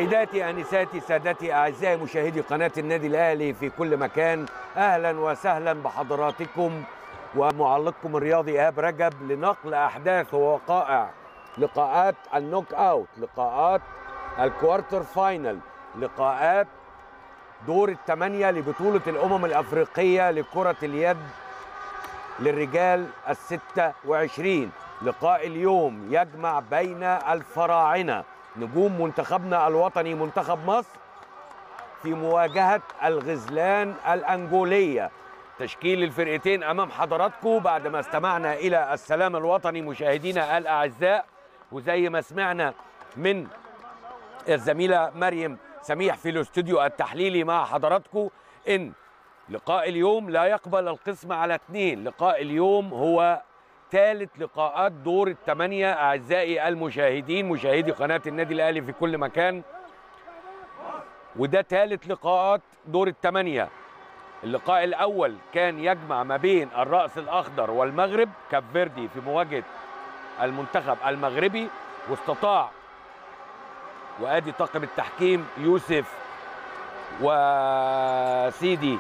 سيداتي انساتي سادتي اعزائي مشاهدي قناه النادي الاهلي في كل مكان اهلا وسهلا بحضراتكم ومعلقكم الرياضي ايهاب رجب لنقل احداث ووقائع لقاءات النوك اوت لقاءات الكوارتر فاينل لقاءات دور الثمانيه لبطوله الامم الافريقيه لكره اليد للرجال الستة وعشرين لقاء اليوم يجمع بين الفراعنة نجوم منتخبنا الوطني منتخب مصر في مواجهة الغزلان الأنجولية تشكيل الفرقتين أمام حضراتكم بعد ما استمعنا إلى السلام الوطني مشاهدينا الأعزاء وزي ما سمعنا من الزميلة مريم سميح في الاستوديو التحليلي مع حضراتكم إن لقاء اليوم لا يقبل القسم على اثنين لقاء اليوم هو ثالث لقاءات دور الثمانية أعزائي المشاهدين مشاهدي قناة النادي الأهلي في كل مكان وده ثالث لقاءات دور الثمانية اللقاء الأول كان يجمع ما بين الرأس الأخضر والمغرب كاب فيردي في مواجهة المنتخب المغربي واستطاع وادي طاقم التحكيم يوسف وسيدي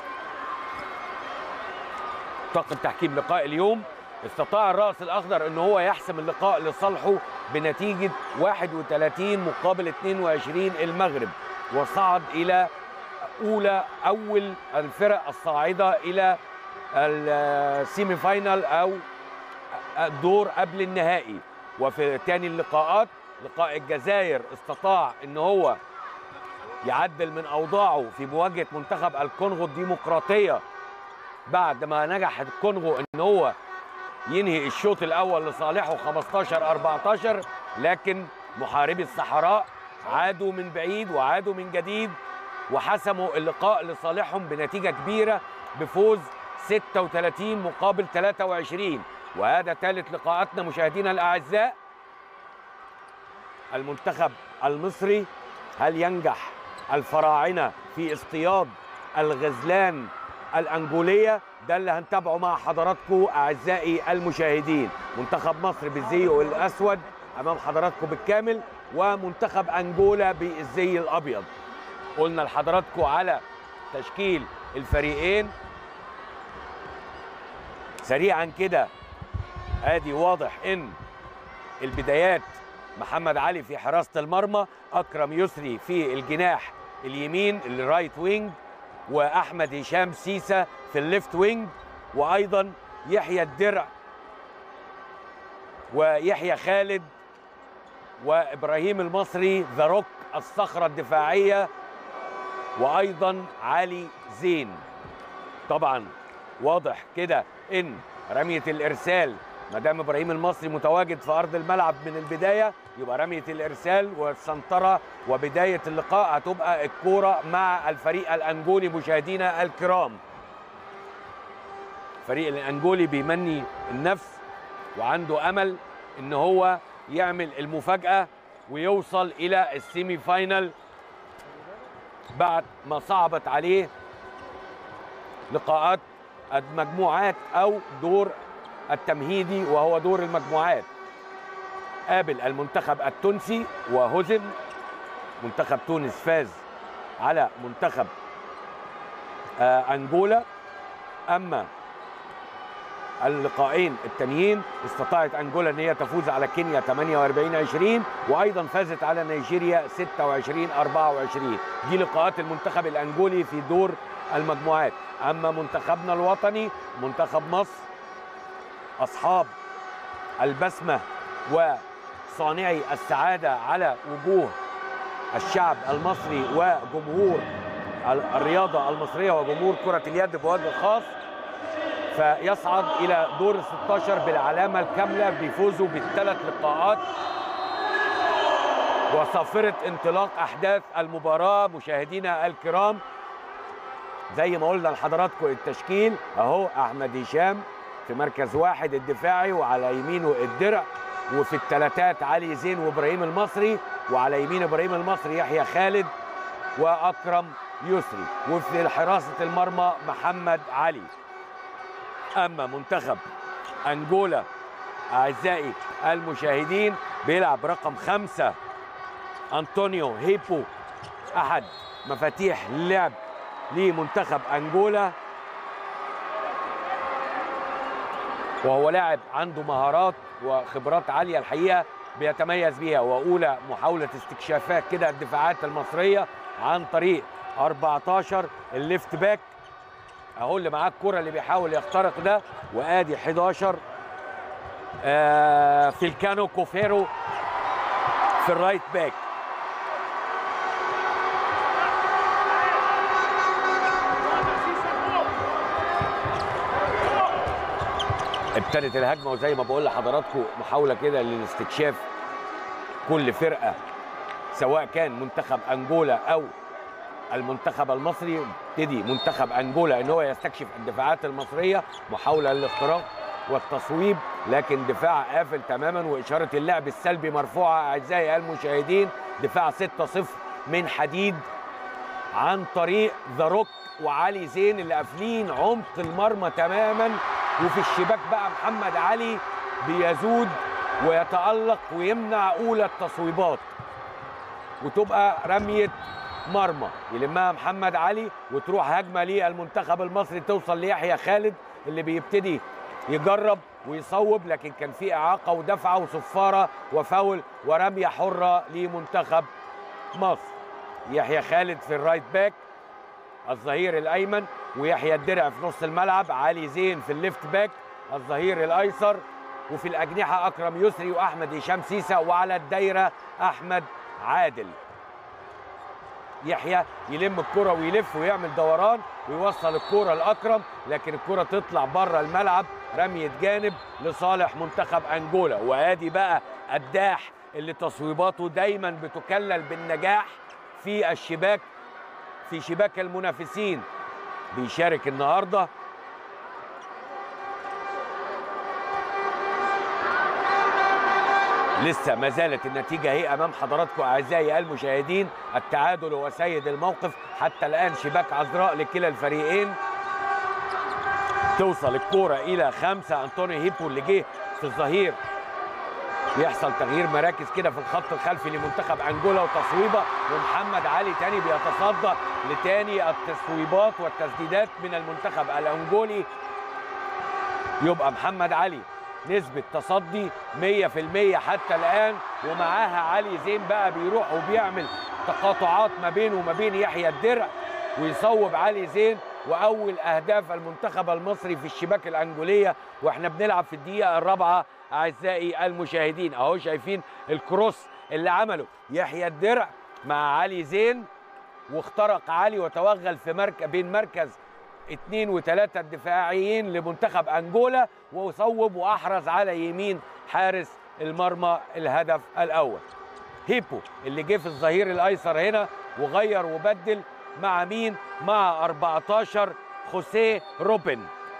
طاقم تحكيم لقاء اليوم استطاع الرأس الأخضر أن هو يحسم اللقاء لصالحه بنتيجة 31 مقابل 22 المغرب وصعد إلى أولى أول الفرق الصاعدة إلى السيمي فاينال أو الدور قبل النهائي وفي تاني اللقاءات لقاء الجزائر استطاع أن هو يعدل من أوضاعه في مواجهة منتخب الكونغو الديمقراطية بعد ما نجح الكونغو ان هو ينهي الشوط الاول لصالحه 15 14 لكن محاربي الصحراء عادوا من بعيد وعادوا من جديد وحسموا اللقاء لصالحهم بنتيجه كبيره بفوز 36 مقابل 23 وهذا ثالث لقاءاتنا مشاهدينا الاعزاء المنتخب المصري هل ينجح الفراعنه في اصطياد الغزلان الأنجولية ده اللي هنتابعه مع حضراتكم أعزائي المشاهدين منتخب مصر بالزي الأسود أمام حضراتكم بالكامل ومنتخب أنجولا بالزي الأبيض قلنا لحضراتكم على تشكيل الفريقين سريعا كده ادي واضح ان البدايات محمد علي في حراسة المرمى أكرم يسري في الجناح اليمين الرايت وينج واحمد هشام سيسا في الليفت وينج وايضا يحيى الدرع ويحيى خالد وابراهيم المصري ذا روك الصخره الدفاعيه وايضا علي زين طبعا واضح كده ان رميه الارسال ما دام ابراهيم المصري متواجد في ارض الملعب من البدايه يبقى رميه الارسال والسنطره وبدايه اللقاء هتبقى الكوره مع الفريق الانجولي مشاهدينا الكرام. الفريق الانجولي بيمني النفس وعنده امل ان هو يعمل المفاجاه ويوصل الى السيمي فاينل بعد ما صعبت عليه لقاءات المجموعات او دور التمهيدي وهو دور المجموعات قابل المنتخب التونسي وهزم منتخب تونس فاز على منتخب آه انجولا اما اللقاءين التانيين استطاعت انجولا ان هي تفوز على كينيا 48 20 وايضا فازت على نيجيريا 26 24 دي لقاءات المنتخب الانجولي في دور المجموعات اما منتخبنا الوطني منتخب مصر اصحاب البسمه وصانعي السعاده على وجوه الشعب المصري وجمهور الرياضه المصريه وجمهور كره اليد بوجه خاص فيصعد الى دور ال 16 بالعلامه الكامله بيفوزوا بالثلاث لقاءات وصافره انطلاق احداث المباراه مشاهدينا الكرام زي ما قلنا لحضراتكم التشكيل اهو احمد هشام في مركز واحد الدفاعي وعلى يمينه الدرع وفي الثلاثات علي زين وابراهيم المصري وعلى يمين ابراهيم المصري يحيى خالد واكرم يسري وفي حراسه المرمى محمد علي اما منتخب انجولا اعزائي المشاهدين بيلعب رقم خمسة انطونيو هيبو احد مفاتيح اللعب لمنتخب انجولا وهو لاعب عنده مهارات وخبرات عاليه الحقيقه بيتميز بيها واولى محاوله استكشافات كده الدفاعات المصريه عن طريق 14 الليفت باك اهو اللي معاه الكره اللي بيحاول يخترق ده وادي 11 آه فيلكانو كوفيرو في الرايت باك ابتدت الهجمه وزي ما بقول لحضراتكم محاوله كده للاستكشاف كل فرقه سواء كان منتخب انجولا او المنتخب المصري ابتدي منتخب انجولا ان هو يستكشف الدفاعات المصريه محاوله للاختراق والتصويب لكن دفاع قافل تماما واشاره اللعب السلبي مرفوعه اعزائي المشاهدين دفاع 6-0 من حديد عن طريق ذا روك وعلي زين اللي قافلين عمق المرمى تماما وفي الشباك بقى محمد علي بيزود ويتالق ويمنع اولى التصويبات وتبقى رميه مرمى يلمها محمد علي وتروح هجمه للمنتخب المصري توصل ليحيى خالد اللي بيبتدي يجرب ويصوب لكن كان في اعاقه ودفعه وصفاره وفاول ورميه حره لمنتخب مصر يحيى خالد في الرايت باك الظهير الايمن ويحيى الدرع في نص الملعب علي زين في الليفت باك الظهير الايسر وفي الاجنحه اكرم يسري واحمد هشام سيسا وعلى الدايره احمد عادل يحيى يلم الكرة ويلف ويعمل دوران ويوصل الكرة لأكرم لكن الكرة تطلع بره الملعب رمية جانب لصالح منتخب أنجولا وادي بقى الداح اللي تصويباته دايما بتكلل بالنجاح في الشباك في شباك المنافسين بيشارك النهارده لسه ما زالت النتيجة هي أمام حضراتكم أعزائي المشاهدين التعادل هو سيد الموقف حتى الآن شباك عذراء لكلا الفريقين توصل الكورة إلى خمسة أنطوني هيبو اللي جه في الظهير يحصل تغيير مراكز كده في الخط الخلفي لمنتخب أنجولا وتصويبة ومحمد علي تاني بيتصدى لتاني التصويبات والتسديدات من المنتخب الأنجولي يبقى محمد علي نسبة تصدي 100% حتى الآن ومعاها علي زين بقى بيروح وبيعمل تقاطعات ما بينه وما بين يحيى الدرع ويصوب علي زين وأول أهداف المنتخب المصري في الشباك الأنجولية وإحنا بنلعب في الدقيقة الرابعة أعزائي المشاهدين أهو شايفين الكروس اللي عمله يحيى الدرع مع علي زين واخترق علي وتوغل في مركز بين مركز اثنين وثلاثة الدفاعيين لمنتخب أنجولا وصوب وأحرز على يمين حارس المرمى الهدف الأول هيبو اللي جه في الظهير الأيسر هنا وغير وبدل مع مين؟ مع 14 خوسيه روبن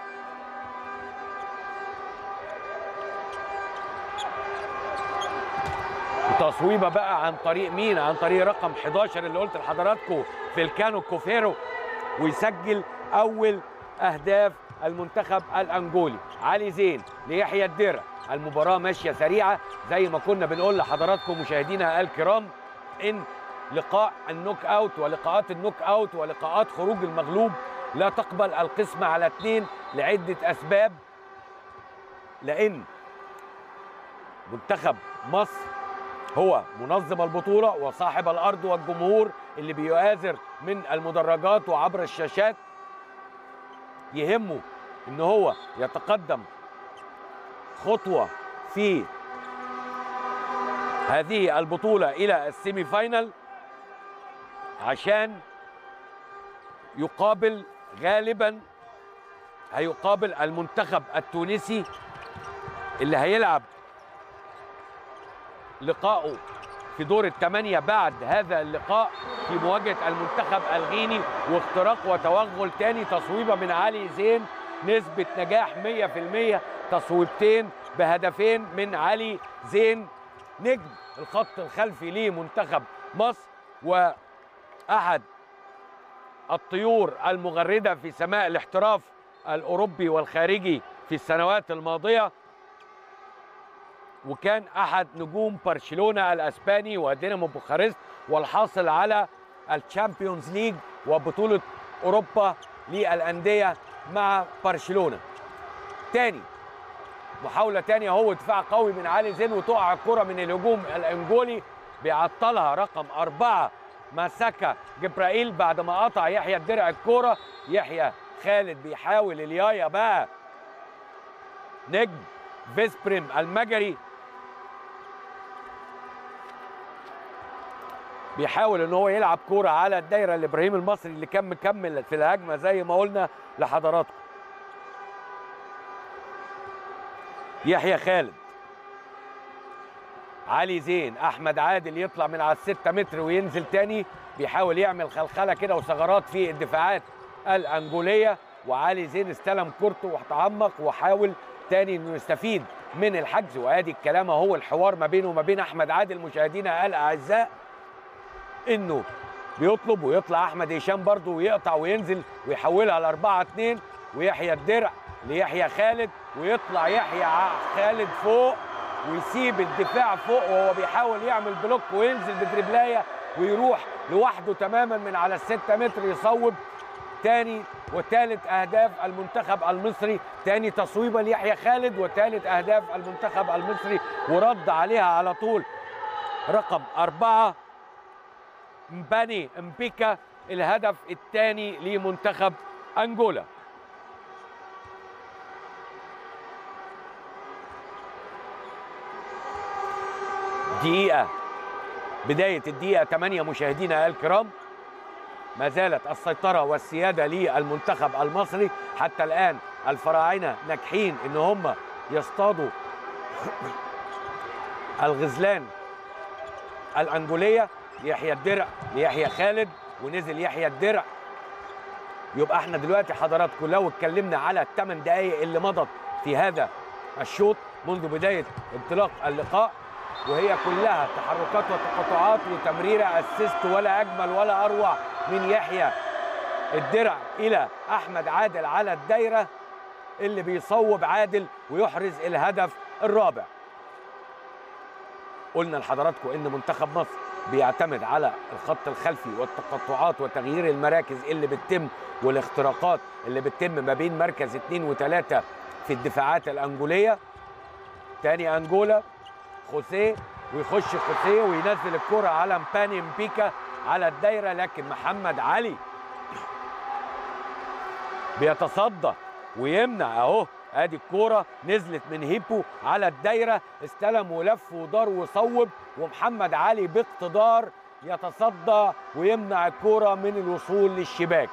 تصويبه بقى عن طريق مين؟ عن طريق رقم 11 اللي قلت لحضراتكم فيلكانو كوفيرو ويسجل اول اهداف المنتخب الانجولي علي زين ليحيى الدرع المباراه ماشيه سريعه زي ما كنا بنقول لحضراتكم مشاهدينا الكرام ان لقاء النوك اوت ولقاءات النوك اوت ولقاءات خروج المغلوب لا تقبل القسمه على اثنين لعده اسباب لان منتخب مصر هو منظم البطوله وصاحب الارض والجمهور اللي بيؤازر من المدرجات وعبر الشاشات يهمه ان هو يتقدم خطوه في هذه البطوله الى السيمي فاينل عشان يقابل غالبا هيقابل المنتخب التونسي اللي هيلعب لقائه في دور الثمانية بعد هذا اللقاء في مواجهة المنتخب الغيني واختراق وتوغل تاني تصويبة من علي زين نسبة نجاح 100% تصويبتين بهدفين من علي زين نجم الخط الخلفي لمنتخب مصر وأحد الطيور المغردة في سماء الاحتراف الأوروبي والخارجي في السنوات الماضية وكان احد نجوم برشلونه الاسباني ودينامو بوخارست والحاصل على الشامبيونز ليج وبطوله اوروبا للانديه مع برشلونه تاني محاوله تانية هو دفاع قوي من علي زين وتقع الكره من الهجوم الانجولي بيعطلها رقم أربعة مسكة جبرائيل بعد ما قطع يحيى الدرع الكرة يحيى خالد بيحاول اليايا بقى نجم فيسبريم المجري بيحاول ان هو يلعب كوره على الدايره لابراهيم المصري اللي كان مكمل في الهجمه زي ما قلنا لحضراتكم يحيى خالد علي زين احمد عادل يطلع من على الستة متر وينزل تاني بيحاول يعمل خلخله كده وثغرات في الدفاعات الانجوليه وعلي زين استلم كورته وتعمق وحاول تاني انه يستفيد من الحجز وادي الكلام هو الحوار ما بينه وما بين احمد عادل مشاهدينا الاعزاء انه بيطلب ويطلع احمد هشام برضه ويقطع وينزل ويحولها ل 4 2 ويحيى الدرع ليحيى خالد ويطلع يحيى خالد فوق ويسيب الدفاع فوق وهو بيحاول يعمل بلوك وينزل بدربلايه ويروح لوحده تماما من على الستة متر يصوب تاني وثالث اهداف المنتخب المصري تاني تصويبه ليحيى خالد وثالث اهداف المنتخب المصري ورد عليها على طول رقم أربعة مباني مبيكا الهدف الثاني لمنتخب أنجولا دقيقة بداية الدقيقة 8 مشاهدينا الكرام ما زالت السيطرة والسيادة للمنتخب المصري حتى الآن الفراعنة ناجحين إن هم يصطادوا الغزلان الأنجولية يحيى الدرع ليحيى خالد ونزل يحيى الدرع يبقى احنا دلوقتي حضراتكم لو اتكلمنا على الثمان دقايق اللي مضت في هذا الشوط منذ بداية انطلاق اللقاء وهي كلها تحركات وتقاطعات وتمريرة اسيست ولا اجمل ولا اروع من يحيى الدرع الى احمد عادل على الدايره اللي بيصوب عادل ويحرز الهدف الرابع قلنا لحضراتكم ان منتخب مصر بيعتمد على الخط الخلفي والتقطعات وتغيير المراكز اللي بتتم والاختراقات اللي بتتم ما بين مركز اثنين وثلاثة في الدفاعات الأنجولية تاني أنجولا خوسيه ويخش خوسيه وينزل الكرة على مباني مبيكا على الدايرة لكن محمد علي بيتصدى ويمنع اهو ادي الكوره نزلت من هيبو على الدايره استلم ولف ودار وصوب ومحمد علي باقتدار يتصدى ويمنع الكوره من الوصول للشباك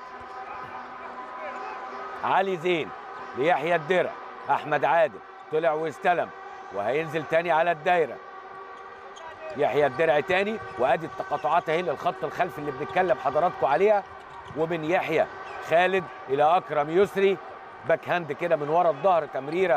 علي زين ليحيى الدرع احمد عادل طلع واستلم وهينزل تاني على الدايره يحيى الدرع تاني وادي التقاطعات اهي للخط الخلفي اللي بنتكلم حضراتكم عليها ومن يحيى خالد الى اكرم يسري باك هاند كده من ورا الظهر تمريره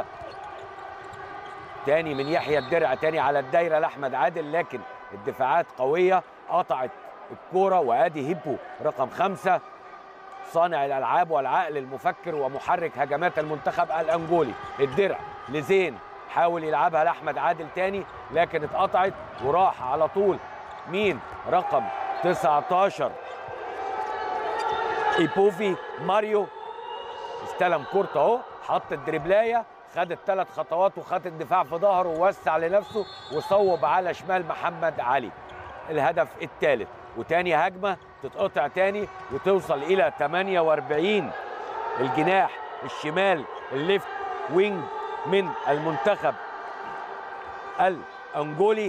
تاني من يحيى الدرع تاني على الدايره لاحمد عادل لكن الدفاعات قويه قطعت الكوره وادي هيبو رقم خمسه صانع الالعاب والعقل المفكر ومحرك هجمات المنتخب الانجولي الدرع لزين حاول يلعبها لاحمد عادل تاني لكن اتقطعت وراح على طول مين رقم 19 ايبوفي ماريو استلم كورته اهو حط الدربلايه خد الثلاث خطوات وخد الدفاع في ظهره ووسع لنفسه وصوب على شمال محمد علي الهدف الثالث وتاني هجمه تتقطع تاني وتوصل الى 48 الجناح الشمال الليفت وينج من المنتخب الانجولي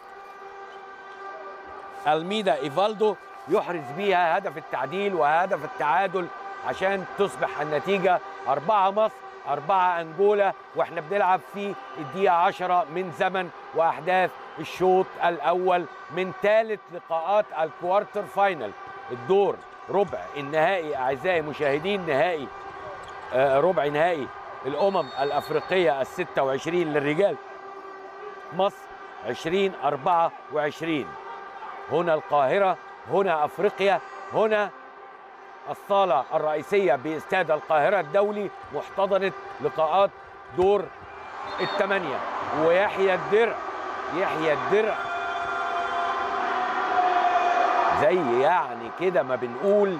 الميدا ايفالدو يحرز بيها هدف التعديل وهدف التعادل عشان تصبح النتيجة أربعة مصر أربعة أنجولا وإحنا بنلعب في الدقيقة عشرة من زمن وأحداث الشوط الأول من ثالث لقاءات الكوارتر فاينل الدور ربع النهائي أعزائي المشاهدين نهائي آه ربع نهائي الأمم الأفريقية الستة وعشرين للرجال مصر عشرين أربعة وعشرين هنا القاهرة هنا أفريقيا هنا الصالة الرئيسية باستاد القاهرة الدولي محتضنة لقاءات دور الثمانية ويحيى الدرع يحيى الدرع زي يعني كده ما بنقول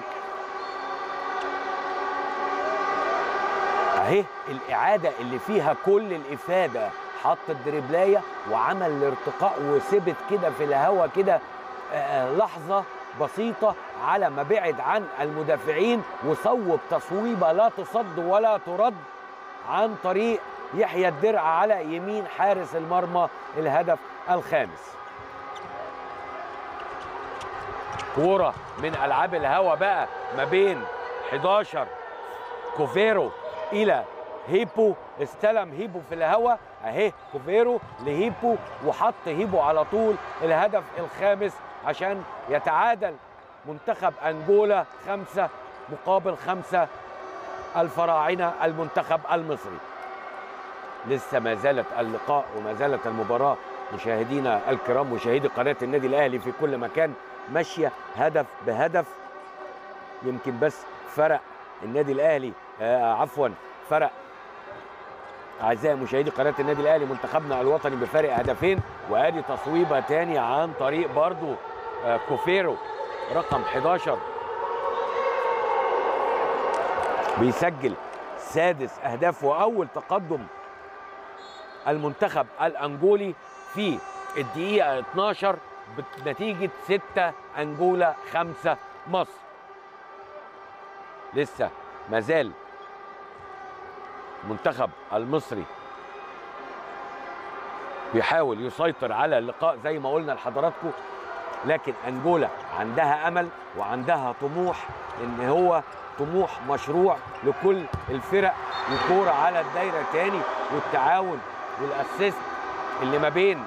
اهي الاعاده اللي فيها كل الافاده حط الدربلايه وعمل الارتقاء وثبت كده في الهواء كده آه، لحظه بسيطه على ما بعد عن المدافعين وصوب تصويبه لا تصد ولا ترد عن طريق يحيى الدرع على يمين حارس المرمى الهدف الخامس كوره من العاب الهوا بقى ما بين 11 كوفيرو الى هيبو استلم هيبو في الهوا اهي كوفيرو لهيبو وحط هيبو على طول الهدف الخامس عشان يتعادل منتخب انجولا خمسة مقابل خمسة الفراعنة المنتخب المصري لسه ما زالت اللقاء وما زالت المباراة مشاهدينا الكرام مشاهدي قناة النادي الأهلي في كل مكان ماشية هدف بهدف يمكن بس فرق النادي الأهلي آه عفوا فرق أعزائي مشاهدي قناة النادي الأهلي منتخبنا الوطني بفارق هدفين وادي تصويبة تاني عن طريق برضو آه كوفيرو رقم 11 بيسجل سادس أهداف وأول تقدم المنتخب الأنجولي في الدقيقة 12 بنتيجة 6 أنجولا 5 مصر لسه مازال المنتخب المصري بيحاول يسيطر على اللقاء زي ما قلنا لحضراتكم لكن انجولا عندها امل وعندها طموح ان هو طموح مشروع لكل الفرق وكوره على الدايره تاني والتعاون والاسيست اللي ما بين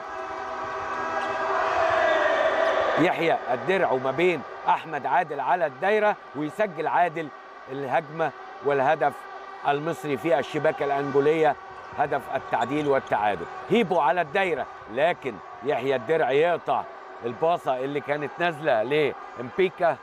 يحيى الدرع وما بين احمد عادل على الدايره ويسجل عادل الهجمه والهدف المصري في الشباكه الانجوليه هدف التعديل والتعادل هيبو على الدايره لكن يحيى الدرع يقطع الباصه اللي كانت نازله لامبيكا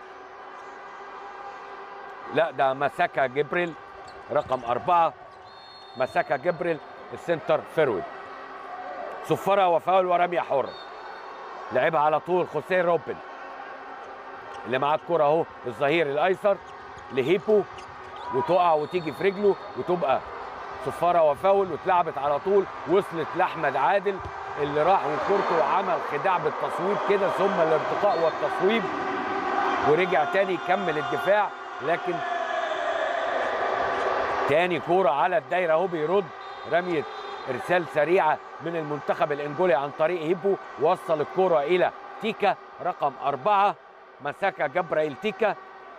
لا ده مساكا جبريل رقم أربعة مساكا جبريل السنتر فيرود صفرة وفاول ورمية حرة لعبها على طول خوسيه روبن اللي معاه الكرة اهو الظهير الايسر لهيبو وتقع وتيجي في رجله وتبقى صفاره وفاول واتلعبت على طول وصلت لاحمد عادل اللي راح وكورته وعمل خداع بالتصويب كده ثم الارتقاء والتصويب ورجع تاني يكمل الدفاع لكن تاني كوره على الدايره اهو بيرد رميه ارسال سريعه من المنتخب الانجولي عن طريق هيبو وصل الكوره الى تيكا رقم أربعة مساكا جبرائيل تيكا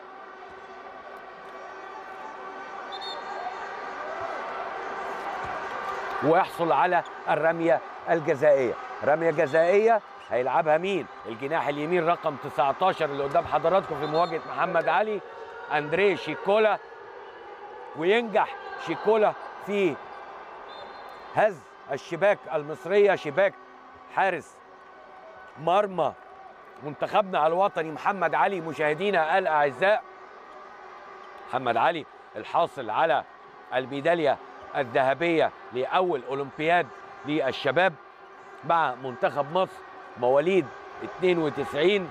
ويحصل على الرمية الجزائية رمية جزائية هيلعبها مين الجناح اليمين رقم 19 اللي قدام حضراتكم في مواجهة محمد علي أندريه شيكولا وينجح شيكولا في هز الشباك المصرية شباك حارس مرمى منتخبنا الوطني محمد علي مشاهدينا الأعزاء محمد علي الحاصل على الميدالية الذهبية لأول أولمبياد للشباب مع منتخب مصر مواليد 92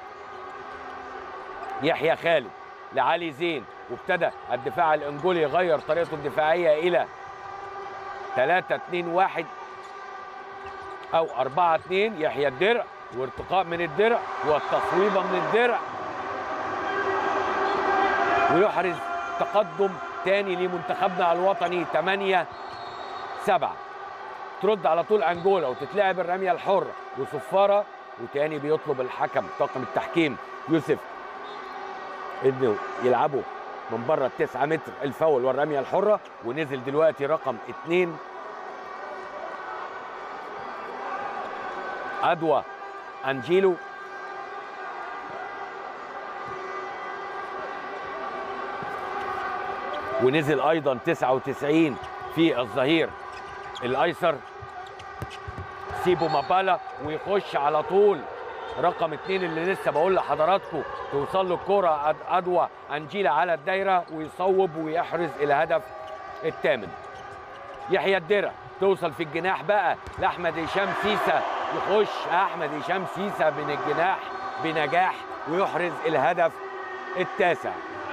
يحيى خالد لعلي زين وابتدى الدفاع الانجولي يغير طريقته الدفاعيه الى 3 2 1 او 4 2 يحيى الدرع وارتقاء من الدرع والتصويبه من الدرع ويحرز تقدم تاني لمنتخبنا الوطني 8 7 ترد على طول انجولا وتتلعب الرميه الحره وصفاره وتاني بيطلب الحكم طاقم التحكيم يوسف انه يلعبوا من بره التسعة متر الفاول والرميه الحره ونزل دلوقتي رقم اتنين ادوا انجيلو ونزل ايضا 99 في الظهير الايسر سيبو مابالا ويخش على طول رقم اتنين اللي لسه بقول لحضراتكم توصل له الكرة أدوا أنجيلا على الدايرة ويصوب ويحرز الهدف الثامن يحيى الدرع توصل في الجناح بقى لأحمد هشام سيسا يخش أحمد هشام سيسا من الجناح بنجاح ويحرز الهدف التاسع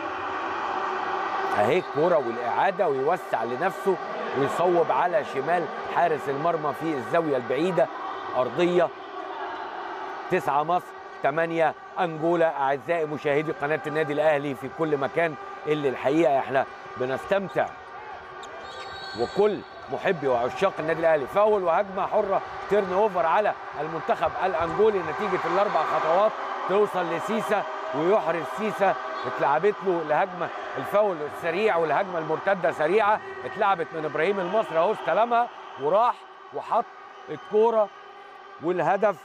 اهي الكوره والاعاده ويوسع لنفسه ويصوب على شمال حارس المرمى في الزاويه البعيده ارضيه تسعة مصر ثمانية أنجولا أعزائي مشاهدي قناة النادي الأهلي في كل مكان اللي الحقيقة إحنا بنستمتع وكل محبي وعشاق النادي الأهلي فاول وهجمة حرة تيرن أوفر على المنتخب الأنجولي نتيجة الأربع خطوات توصل لسيسا ويحرز سيسا اتلعبت له الهجمة الفاول السريع والهجمة المرتدة سريعة اتلعبت من إبراهيم المصري أهو استلمها وراح وحط الكورة والهدف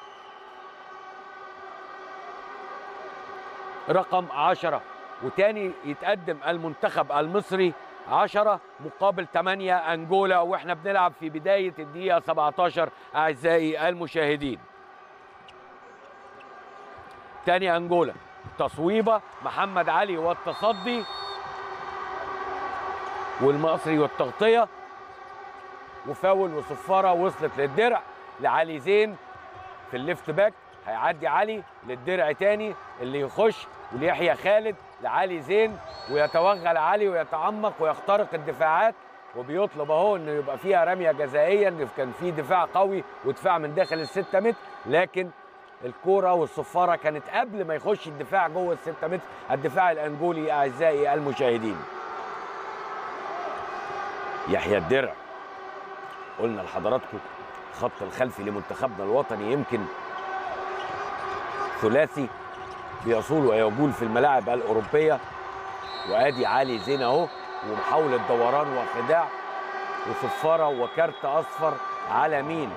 رقم عشرة وتاني يتقدم المنتخب المصري 10 مقابل 8 أنجولا وإحنا بنلعب في بداية الدقيقة 17 أعزائي المشاهدين تاني أنجولا تصويبة محمد علي والتصدي والمصري والتغطية وفاول وصفارة وصلت للدرع لعلي زين في الليفت باك هيعدي علي للدرع تاني اللي يخش وليحيى خالد لعلي زين ويتوغل علي ويتعمق ويخترق الدفاعات وبيطلب اهو انه يبقى فيها رميه جزائيه ان كان في دفاع قوي ودفاع من داخل الستة متر لكن الكوره والصفاره كانت قبل ما يخش الدفاع جوه الستة متر الدفاع الانجولي اعزائي المشاهدين يحيى الدرع قلنا لحضراتكم الخط الخلفي لمنتخبنا الوطني يمكن ثلاثي بيصول ويجول في الملاعب الاوروبيه وادي علي زين اهو ومحاوله دوران وخداع وصفاره وكارت اصفر على مين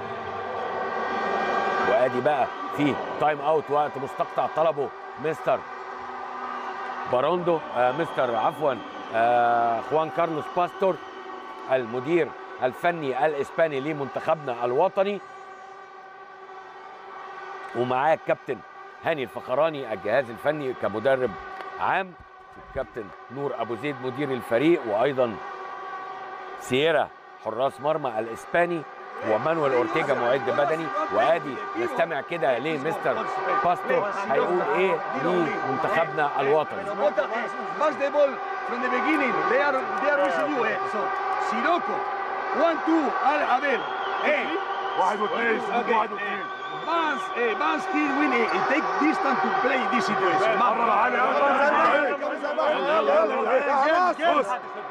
وادي بقى في تايم اوت وقت مستقطع طلبه مستر باروندو آه مستر عفوا آه خوان كارلوس باستور المدير الفني الاسباني لمنتخبنا الوطني ومعاه الكابتن هاني الفخراني الجهاز الفني كمدرب عام الكابتن نور ابو زيد مدير الفريق وايضا سييرا حراس مرمى الاسباني ومانويل اورتيجا معد بدني وادي نستمع كده لمستر باستو هيقول ايه لمنتخبنا الوطني Pass the ball from the beginning. They are they are missing you. Eh? So Sirocco, one two. Al Abel. Hey. واحد واثنين Okay. واحد واثنين Vance, eh, Vance here win it. It take distance to play this situation. قرب علي Yes, yes.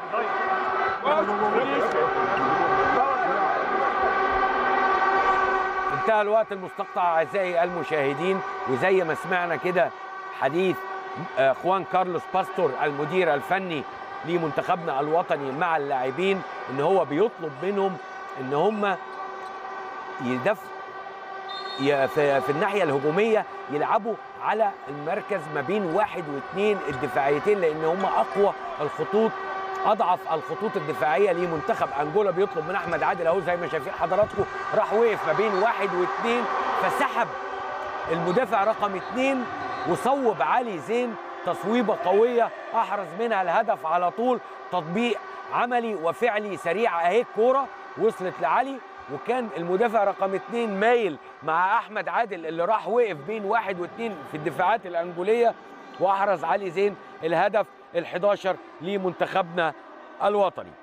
انتهى الوقت المستقطع اعزائي المشاهدين وزي ما سمعنا كده حديث آه، خوان كارلوس باستور المدير الفني لمنتخبنا الوطني مع اللاعبين ان هو بيطلب منهم ان هم يدف ي- في, في الناحيه الهجوميه يلعبوا على المركز ما بين واحد واثنين الدفاعيتين لان هم اقوى الخطوط اضعف الخطوط الدفاعيه لمنتخب انجولا بيطلب من احمد عادل اهو زي ما شايفين حضراتكم راح وقف ما بين واحد واثنين فسحب المدافع رقم اثنين وصوب علي زين تصويبه قويه احرز منها الهدف على طول تطبيق عملي وفعلي سريع اهي الكوره وصلت لعلي وكان المدافع رقم اثنين مايل مع احمد عادل اللي راح وقف بين واحد واثنين في الدفاعات الانجوليه واحرز علي زين الهدف ال11 لمنتخبنا الوطني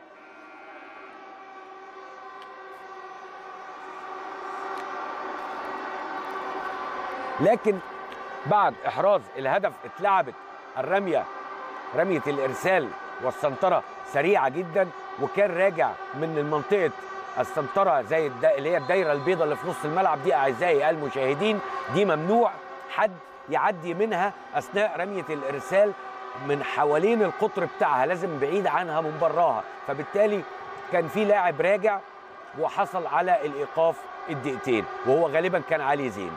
لكن بعد احراز الهدف اتلعبت الرميه رميه الارسال والسنطره سريعه جدا وكان راجع من المنطقه السنطره زي الد... اللي هي الدايره البيضاء اللي في نص الملعب دي اعزائي المشاهدين دي ممنوع حد يعدي منها اثناء رميه الارسال من حوالين القطر بتاعها لازم بعيد عنها من براها فبالتالي كان في لاعب راجع وحصل على الايقاف الدقيقتين وهو غالبا كان علي زين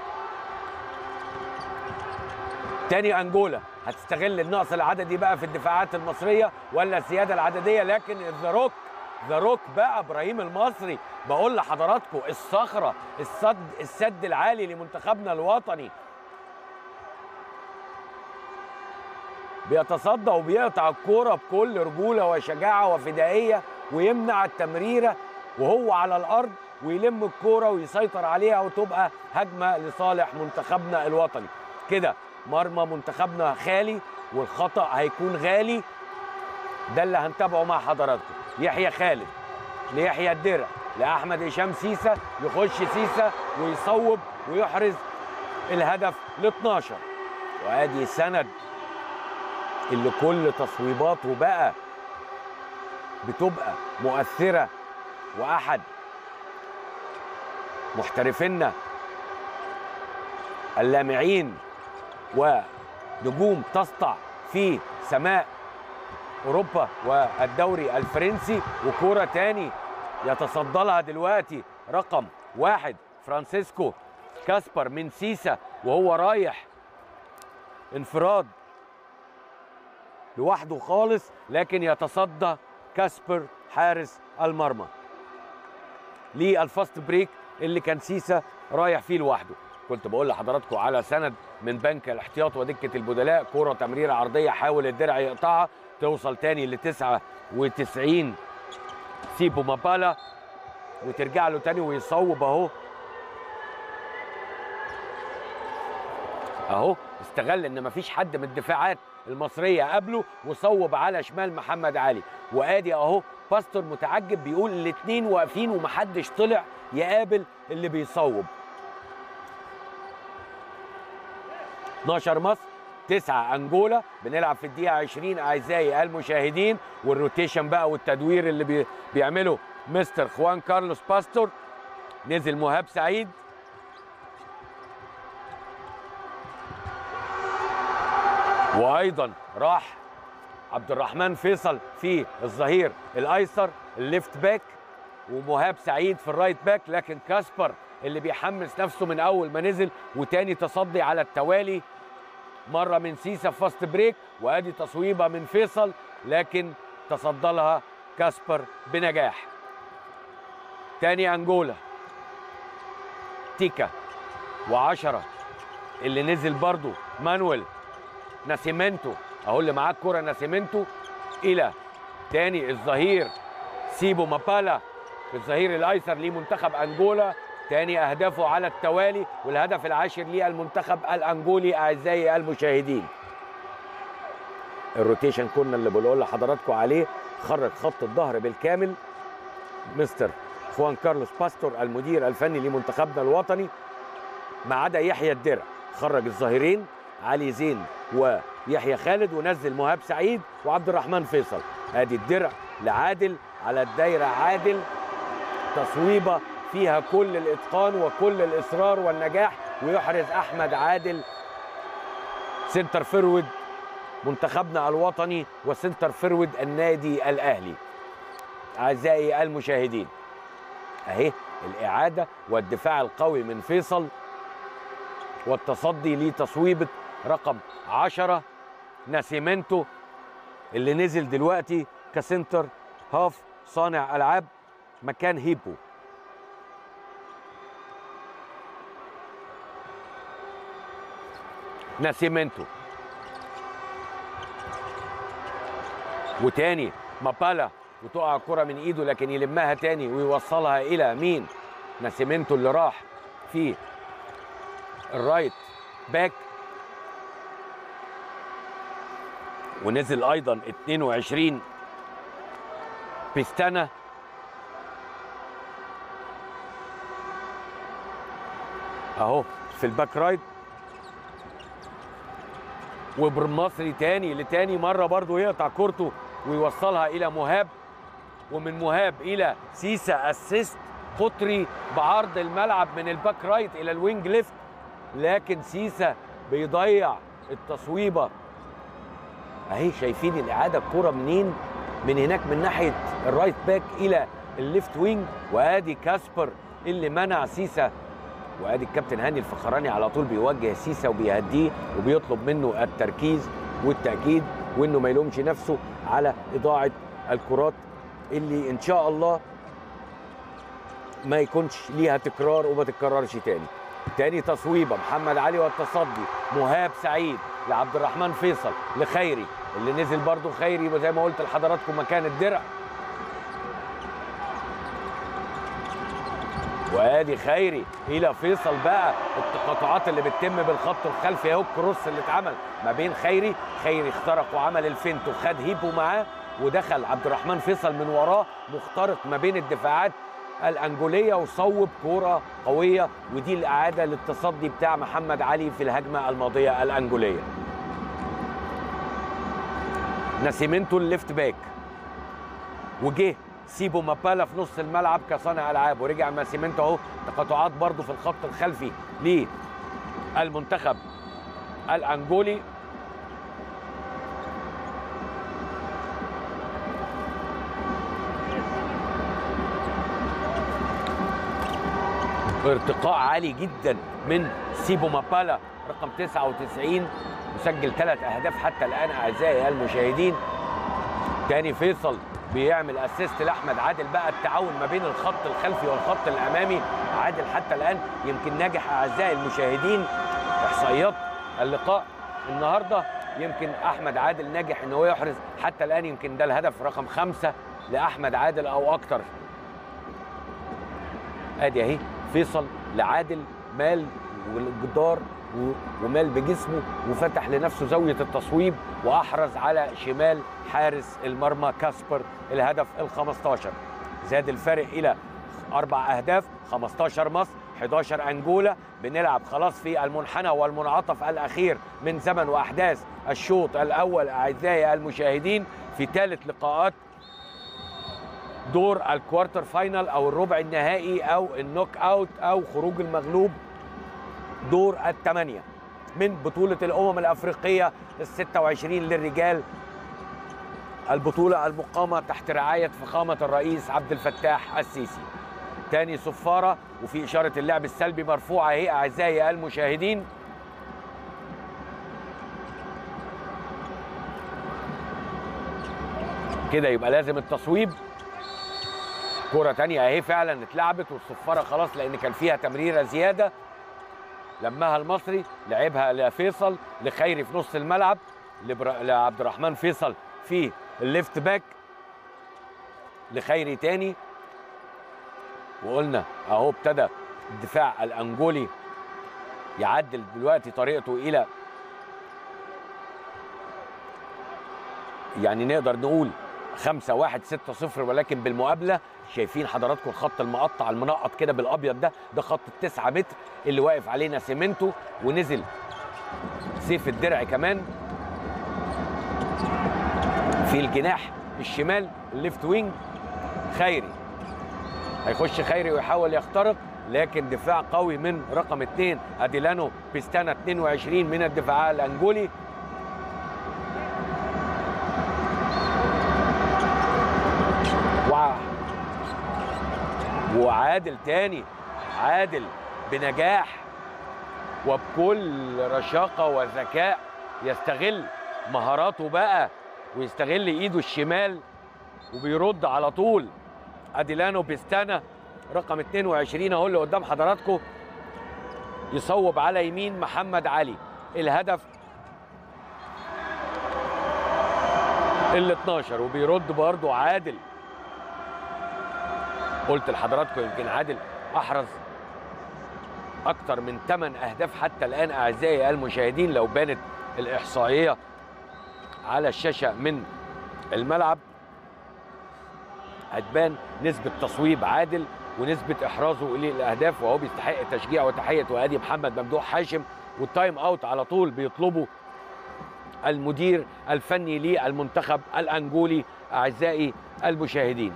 تاني انجولا هتستغل النقص العددي بقى في الدفاعات المصريه ولا الزياده العدديه لكن ذا روك ذا روك بقى ابراهيم المصري بقول لحضراتكم الصخره السد السد العالي لمنتخبنا الوطني بيتصدى وبيقطع الكوره بكل رجوله وشجاعه وفدائيه ويمنع التمريره وهو على الارض ويلم الكوره ويسيطر عليها وتبقى هجمه لصالح منتخبنا الوطني كده مرمى منتخبنا خالي والخطا هيكون غالي ده اللي هنتابعه مع حضراتكم يحيى خالد ليحيى الدرع لاحمد هشام سيسا يخش سيسا ويصوب ويحرز الهدف ل 12 وادي سند اللي كل تصويباته بقى بتبقى مؤثره واحد محترفينا اللامعين ونجوم تسطع في سماء اوروبا والدوري الفرنسي وكوره تاني يتصدى لها دلوقتي رقم واحد فرانسيسكو كاسبر من سيسا وهو رايح انفراد لوحده خالص لكن يتصدى كاسبر حارس المرمى للفاست بريك اللي كان سيسا رايح فيه لوحده كنت بقول لحضراتكم على سند من بنك الاحتياط ودكه البدلاء كره تمريره عرضيه حاول الدرع يقطعها توصل تاني ل 99 سيبو مابالا وترجع له تاني ويصوب اهو اهو استغل ان مفيش حد من الدفاعات المصريه قبله وصوب على شمال محمد علي وادي اهو باستور متعجب بيقول الاثنين واقفين ومحدش طلع يقابل اللي بيصوب 12 مصر 9 انجولا بنلعب في الدقيقه 20 اعزائي المشاهدين والروتيشن بقى والتدوير اللي بي بيعمله مستر خوان كارلوس باستور نزل مهاب سعيد وايضا راح عبد الرحمن فيصل في الظهير الايسر الليفت باك ومهاب سعيد في الرايت باك لكن كاسبر اللي بيحمس نفسه من اول ما نزل وتاني تصدي على التوالي مره من سيسا في فاست بريك وادي تصويبه من فيصل لكن تصدى لها كاسبر بنجاح تاني انجولا تيكا وعشرة اللي نزل برضو مانويل ناسيمنتو اهو اللي معاه الكرة ناسيمنتو الى تاني الظهير سيبو مابالا الظهير الايسر لمنتخب انجولا تاني اهدافه على التوالي والهدف العاشر للمنتخب الانجولي اعزائي المشاهدين الروتيشن كنا اللي بنقول لحضراتكم عليه خرج خط الظهر بالكامل مستر خوان كارلوس باستور المدير الفني لمنتخبنا الوطني ما عدا يحيى الدرع خرج الظاهرين علي زين ويحيى خالد ونزل مهاب سعيد وعبد الرحمن فيصل ادي الدرع لعادل على الدايره عادل تصويبه فيها كل الاتقان وكل الاصرار والنجاح ويحرز احمد عادل سنتر فيرود منتخبنا الوطني وسنتر فيرود النادي الاهلي اعزائي المشاهدين اهي الاعاده والدفاع القوي من فيصل والتصدي لتصويبه رقم 10 ناسيمنتو اللي نزل دلوقتي كسنتر هاف صانع العاب مكان هيبو ناسيمنتو وتاني مابالا وتقع الكرة من ايده لكن يلمها تاني ويوصلها الى مين ناسيمنتو اللي راح في الرايت باك ونزل ايضا 22 بيستانا اهو في الباك رايت وبرمصري تاني لتاني مره برضو يقطع كورته ويوصلها الى مهاب ومن مهاب الى سيسا اسيست قطري بعرض الملعب من الباك رايت الى الوينج ليفت لكن سيسا بيضيع التصويبه اهي شايفين الاعاده الكوره منين من هناك من ناحيه الرايت باك الى الليفت وينج وادي كاسبر اللي منع سيسا وادي الكابتن هاني الفخراني على طول بيوجه سيسا وبيهديه وبيطلب منه التركيز والتاكيد وانه ما يلومش نفسه على اضاعه الكرات اللي ان شاء الله ما يكونش ليها تكرار وما تتكررش تاني تاني تصويبه محمد علي والتصدي مهاب سعيد لعبد الرحمن فيصل لخيري اللي نزل برضو خيري وزي ما قلت لحضراتكم مكان الدرع وادي خيري الى فيصل بقى التقاطعات اللي بتتم بالخط الخلفي اهو الكروس اللي اتعمل ما بين خيري خيري اخترق وعمل الفنت وخد هيبو معاه ودخل عبد الرحمن فيصل من وراه مخترق ما بين الدفاعات الانجوليه وصوب كوره قويه ودي الاعاده للتصدي بتاع محمد علي في الهجمه الماضيه الانجوليه ناسيمنتو الليفت باك وجه سيبو مابالا في نص الملعب كصانع العاب ورجع ماسيمنتو اهو تقاطعات برضه في الخط الخلفي للمنتخب الانجولي ارتقاء عالي جدا من سيبو مابالا رقم 99 مسجل ثلاث اهداف حتى الان اعزائي المشاهدين تاني فيصل بيعمل اسيست لاحمد عادل بقى التعاون ما بين الخط الخلفي والخط الامامي عادل حتى الان يمكن ناجح اعزائي المشاهدين احصائيات اللقاء النهارده يمكن احمد عادل ناجح ان هو يحرز حتى الان يمكن ده الهدف رقم خمسة لاحمد عادل او اكتر ادي اهي فيصل لعادل مال والجدار و- ومال بجسمه وفتح لنفسه زاويه التصويب واحرز على شمال حارس المرمى كاسبر الهدف ال 15 زاد الفارق الى اربع اهداف 15 مصر 11 انجولا بنلعب خلاص في المنحنى والمنعطف الاخير من زمن واحداث الشوط الاول اعزائي المشاهدين في ثالث لقاءات دور الكوارتر فاينل او الربع النهائي او النوك اوت او خروج المغلوب دور الثمانية من بطولة الأمم الأفريقية ال 26 للرجال البطولة المقامة تحت رعاية فخامة الرئيس عبد الفتاح السيسي تاني صفارة وفي إشارة اللعب السلبي مرفوعة اهي أعزائي المشاهدين كده يبقى لازم التصويب كرة تانية اهي فعلا اتلعبت والصفارة خلاص لأن كان فيها تمريرة زيادة لمها المصري لعبها لفيصل لخيري في نص الملعب لبر... لعبد الرحمن فيصل في الليفت باك لخيري تاني وقلنا اهو ابتدى الدفاع الانجولي يعدل دلوقتي طريقته الى يعني نقدر نقول خمسة واحد ستة صفر ولكن بالمقابلة شايفين حضراتكم الخط المقطع المنقط كده بالأبيض ده ده خط التسعة متر اللي واقف علينا سيمنتو ونزل سيف الدرع كمان في الجناح الشمال الليفت وينج خيري هيخش خيري ويحاول يخترق لكن دفاع قوي من رقم اثنين اديلانو بيستانا 22 من الدفاع الانجولي وع- وعادل تاني عادل بنجاح وبكل رشاقة وذكاء يستغل مهاراته بقى ويستغل ايده الشمال وبيرد على طول اديلانو بيستانا رقم 22 اهو اللي قدام حضراتكم يصوب على يمين محمد علي الهدف ال 12 وبيرد برضه عادل قلت لحضراتكم يمكن عادل احرز اكتر من 8 اهداف حتى الان اعزائي المشاهدين لو بانت الاحصائيه على الشاشه من الملعب هتبان نسبه تصويب عادل ونسبه احرازه للاهداف وهو بيستحق تشجيع وتحيه وادي محمد ممدوح هاشم والتايم اوت على طول بيطلبه المدير الفني للمنتخب الانجولي اعزائي المشاهدين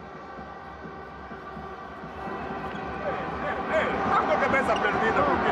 Tanto cabeça perdida porque.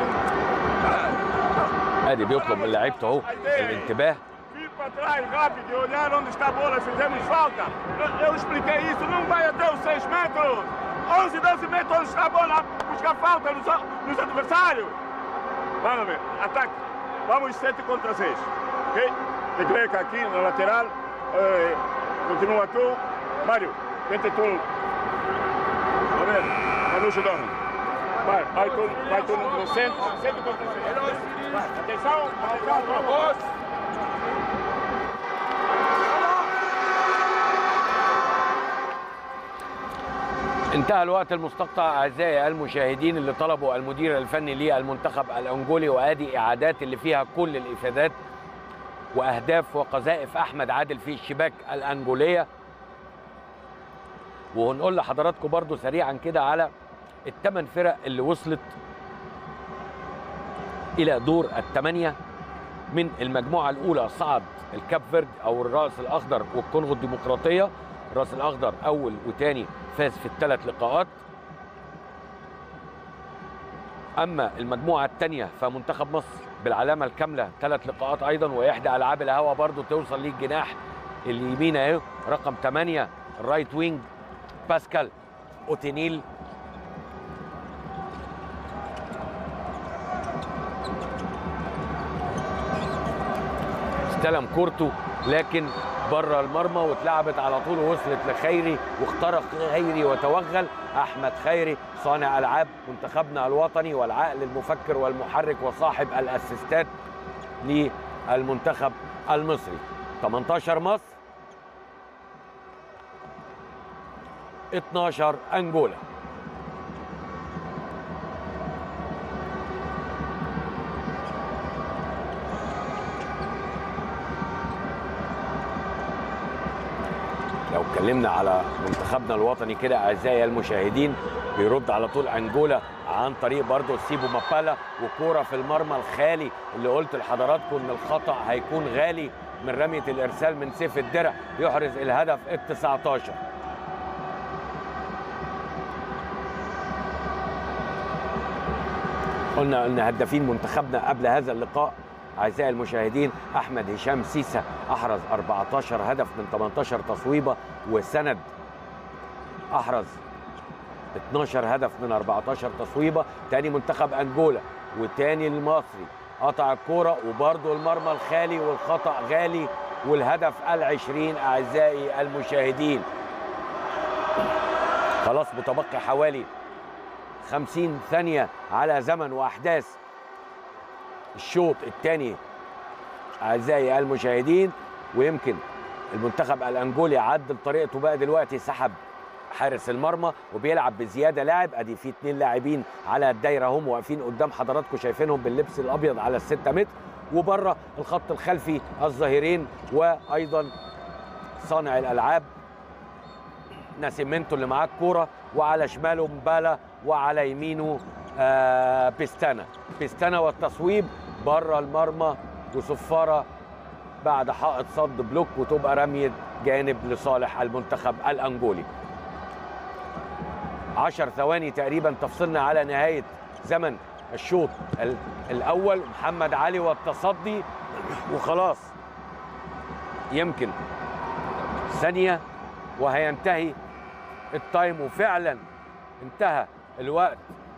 ادي بيطلب من لعيبته اهو الانتباه Vir para trás rápido e olhar onde está a bola, fizemos falta. Eu, eu expliquei isso, não vai até os 6 metros. 11, 12 metros onde está a bola, buscar falta nos, nos adversários. Vamos ver, ataque. Vamos 7 contra 6. Ok? Decreca aqui na lateral. Eh, continua tu. Mário, tenta tu. A ver, Manucho Dono. Vai, vai tu, vai tu no centro. Centro contra 6. Vai, atenção, atenção, vamos. انتهى الوقت المستقطع اعزائي المشاهدين اللي طلبوا المدير الفني للمنتخب الانجولي وادي اعادات اللي فيها كل الافادات واهداف وقذائف احمد عادل في الشباك الانجوليه وهنقول لحضراتكم برضو سريعا كده على الثمان فرق اللي وصلت الى دور الثمانيه من المجموعه الاولى صعد الكاب فيرد او الراس الاخضر والكونغو الديمقراطيه الراس الاخضر اول وثاني فاز في الثلاث لقاءات اما المجموعه الثانيه فمنتخب مصر بالعلامه الكامله ثلاث لقاءات ايضا واحدى العاب الهوا برضو توصل للجناح اليمين اهي رقم 8 الرايت وينج باسكال اوتينيل استلم كورته لكن بره المرمى واتلعبت على طول ووصلت لخيري واخترق خيري وتوغل احمد خيري صانع العاب منتخبنا الوطني والعقل المفكر والمحرك وصاحب الاسيستات للمنتخب المصري 18 مصر 12 انجولا لو اتكلمنا على منتخبنا الوطني كده اعزائي المشاهدين بيرد على طول انجولا عن طريق برضه سيبو مابالا وكوره في المرمى الخالي اللي قلت لحضراتكم ان الخطا هيكون غالي من رميه الارسال من سيف الدرع يحرز الهدف ال 19 قلنا ان هدافين منتخبنا قبل هذا اللقاء اعزائي المشاهدين احمد هشام سيسا احرز 14 هدف من 18 تصويبه وسند احرز 12 هدف من 14 تصويبه تاني منتخب انجولا وتاني المصري قطع الكوره وبرضه المرمى الخالي والخطا غالي والهدف العشرين اعزائي المشاهدين خلاص متبقي حوالي 50 ثانيه على زمن واحداث الشوط الثاني اعزائي المشاهدين ويمكن المنتخب الانجولي عدل طريقته بقى دلوقتي سحب حارس المرمى وبيلعب بزياده لاعب ادي في اثنين لاعبين على الدايره هم واقفين قدام حضراتكم شايفينهم باللبس الابيض على الستة متر وبره الخط الخلفي الظهيرين وايضا صانع الالعاب ناسيمنتو اللي معاه الكوره وعلى شماله مبالا وعلى يمينه آه بيستانا بيستانا والتصويب بره المرمى وصفاره بعد حائط صد بلوك وتبقى رميه جانب لصالح المنتخب الانجولي عشر ثواني تقريبا تفصلنا على نهايه زمن الشوط ال- الاول محمد علي والتصدي وخلاص يمكن ثانيه وهينتهي التايم وفعلا انتهى الوقت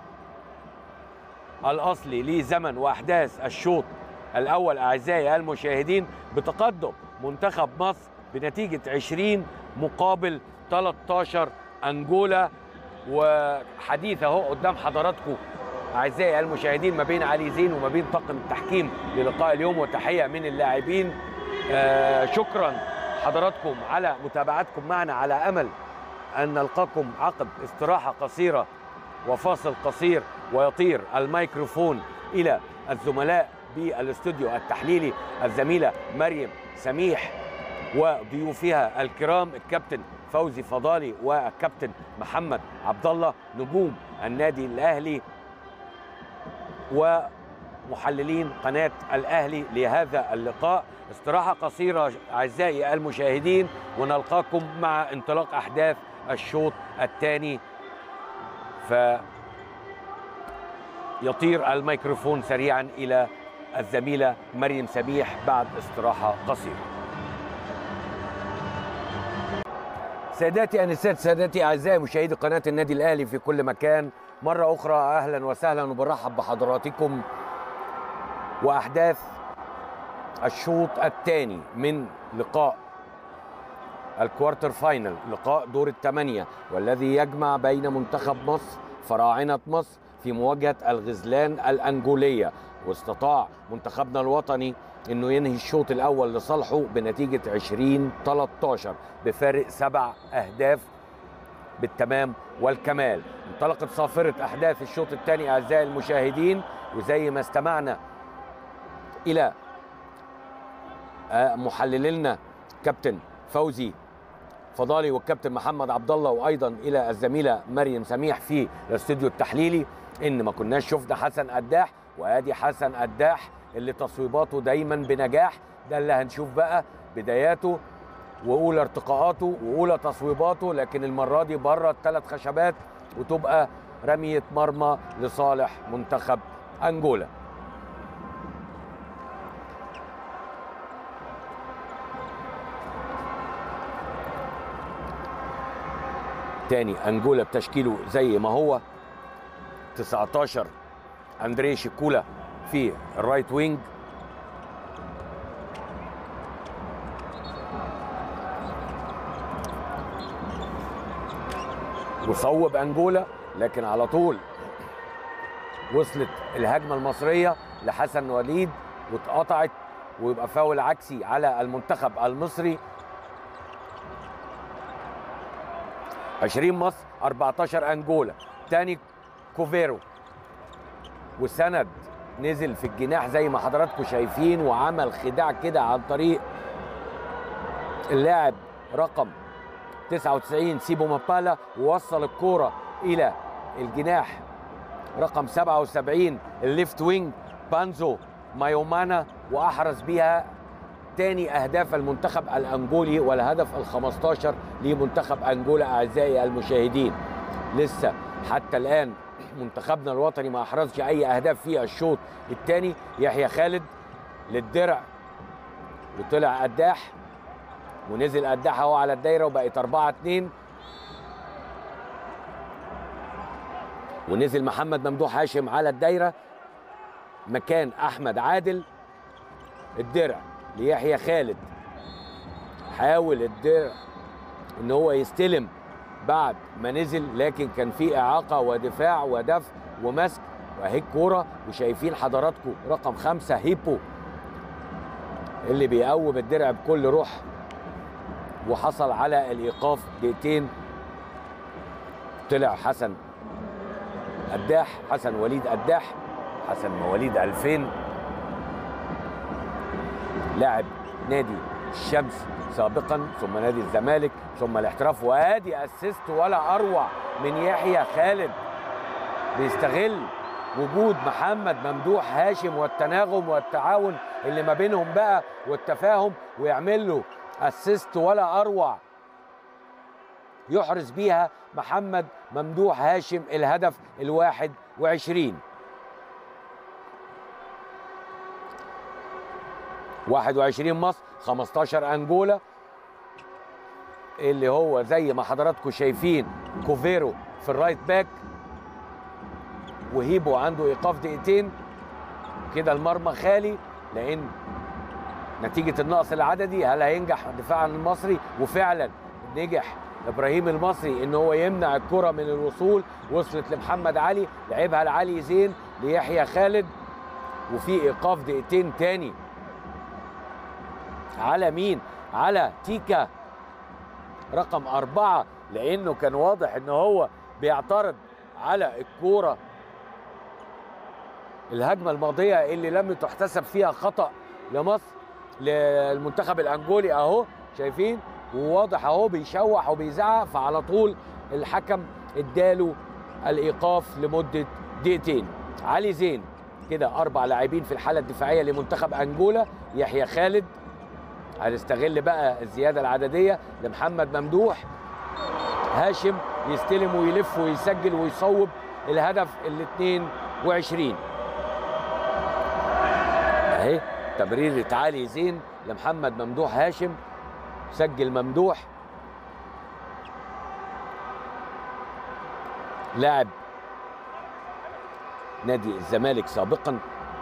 الاصلي لزمن واحداث الشوط الاول اعزائي المشاهدين بتقدم منتخب مصر بنتيجه 20 مقابل 13 انجولا وحديث اهو قدام حضراتكم اعزائي المشاهدين ما بين علي زين وما بين طاقم التحكيم للقاء اليوم وتحيه من اللاعبين آه شكرا حضراتكم على متابعتكم معنا على امل ان نلقاكم عقب استراحه قصيره وفاصل قصير ويطير الميكروفون الى الزملاء بالاستوديو التحليلي الزميله مريم سميح وضيوفها الكرام الكابتن فوزي فضالي والكابتن محمد عبد الله نجوم النادي الاهلي ومحللين قناه الاهلي لهذا اللقاء استراحه قصيره اعزائي المشاهدين ونلقاكم مع انطلاق احداث الشوط الثاني ف يطير الميكروفون سريعا الى الزميله مريم سميح بعد استراحه قصيره. سادتي انسات سادتي اعزائي مشاهدي قناه النادي الاهلي في كل مكان مره اخرى اهلا وسهلا وبرحب بحضراتكم واحداث الشوط الثاني من لقاء الكوارتر فاينل لقاء دور الثمانيه والذي يجمع بين منتخب مصر فراعنه مصر في مواجهه الغزلان الانجوليه واستطاع منتخبنا الوطني انه ينهي الشوط الاول لصالحه بنتيجه 20 13 بفارق سبع اهداف بالتمام والكمال انطلقت صافرة أحداث الشوط الثاني أعزائي المشاهدين وزي ما استمعنا إلى آه، محللنا كابتن فوزي فضالي والكابتن محمد عبد الله وايضا الى الزميله مريم سميح في الاستوديو التحليلي ان ما كناش شفنا حسن قداح وادي حسن قداح اللي تصويباته دايما بنجاح ده اللي هنشوف بقى بداياته واولى ارتقاءاته واولى تصويباته لكن المره دي بره الثلاث خشبات وتبقى رميه مرمى لصالح منتخب انجولا تاني انجولا بتشكيله زي ما هو 19 اندري شيكولا في الرايت وينج وصوب انجولا لكن على طول وصلت الهجمه المصريه لحسن وليد واتقطعت ويبقى فاول عكسي على المنتخب المصري 20 مصر 14 انجولا تاني كوفيرو وسند نزل في الجناح زي ما حضراتكم شايفين وعمل خداع كده عن طريق اللاعب رقم 99 سيبو مابالا ووصل الكوره الى الجناح رقم 77 الليفت وينج بانزو مايومانا واحرز بيها تاني اهداف المنتخب الانجولي والهدف ال 15 لمنتخب انجولا اعزائي المشاهدين لسه حتى الان منتخبنا الوطني ما احرزش اي اهداف في الشوط الثاني يحيى خالد للدرع وطلع قداح ونزل قداح اهو على الدايره وبقت 4 2 ونزل محمد ممدوح هاشم على الدايره مكان احمد عادل الدرع ليحيى خالد حاول الدرع ان هو يستلم بعد ما نزل لكن كان في اعاقه ودفاع ودفع ومسك واهي الكوره وشايفين حضراتكم رقم خمسة هيبو اللي بيقوم الدرع بكل روح وحصل على الايقاف دقيقتين طلع حسن قداح حسن وليد قداح حسن مواليد 2000 لاعب نادي الشمس سابقا ثم نادي الزمالك ثم الاحتراف وادي اسيست ولا اروع من يحيى خالد بيستغل وجود محمد ممدوح هاشم والتناغم والتعاون اللي ما بينهم بقى والتفاهم ويعمل له اسيست ولا اروع يحرز بيها محمد ممدوح هاشم الهدف الواحد وعشرين واحد وعشرين مصر خمستاشر أنجولا اللي هو زي ما حضراتكم شايفين كوفيرو في الرايت باك وهيبو عنده ايقاف دقيقتين كده المرمى خالي لان نتيجه النقص العددي هل هينجح الدفاع عن المصري وفعلا نجح ابراهيم المصري ان هو يمنع الكره من الوصول وصلت لمحمد علي لعبها لعلي زين ليحيى خالد وفي ايقاف دقيقتين تاني على مين على تيكا رقم أربعة لأنه كان واضح إن هو بيعترض على الكورة الهجمة الماضية اللي لم تحتسب فيها خطأ لمصر للمنتخب الأنجولي أهو شايفين وواضح أهو بيشوح وبيزعق فعلى طول الحكم اداله الإيقاف لمدة دقيقتين علي زين كده أربع لاعبين في الحالة الدفاعية لمنتخب أنجولا يحيى خالد هنستغل بقى الزياده العدديه لمحمد ممدوح هاشم يستلم ويلف ويسجل ويصوب الهدف ال 22 اهي تمريرة علي زين لمحمد ممدوح هاشم سجل ممدوح لاعب نادي الزمالك سابقا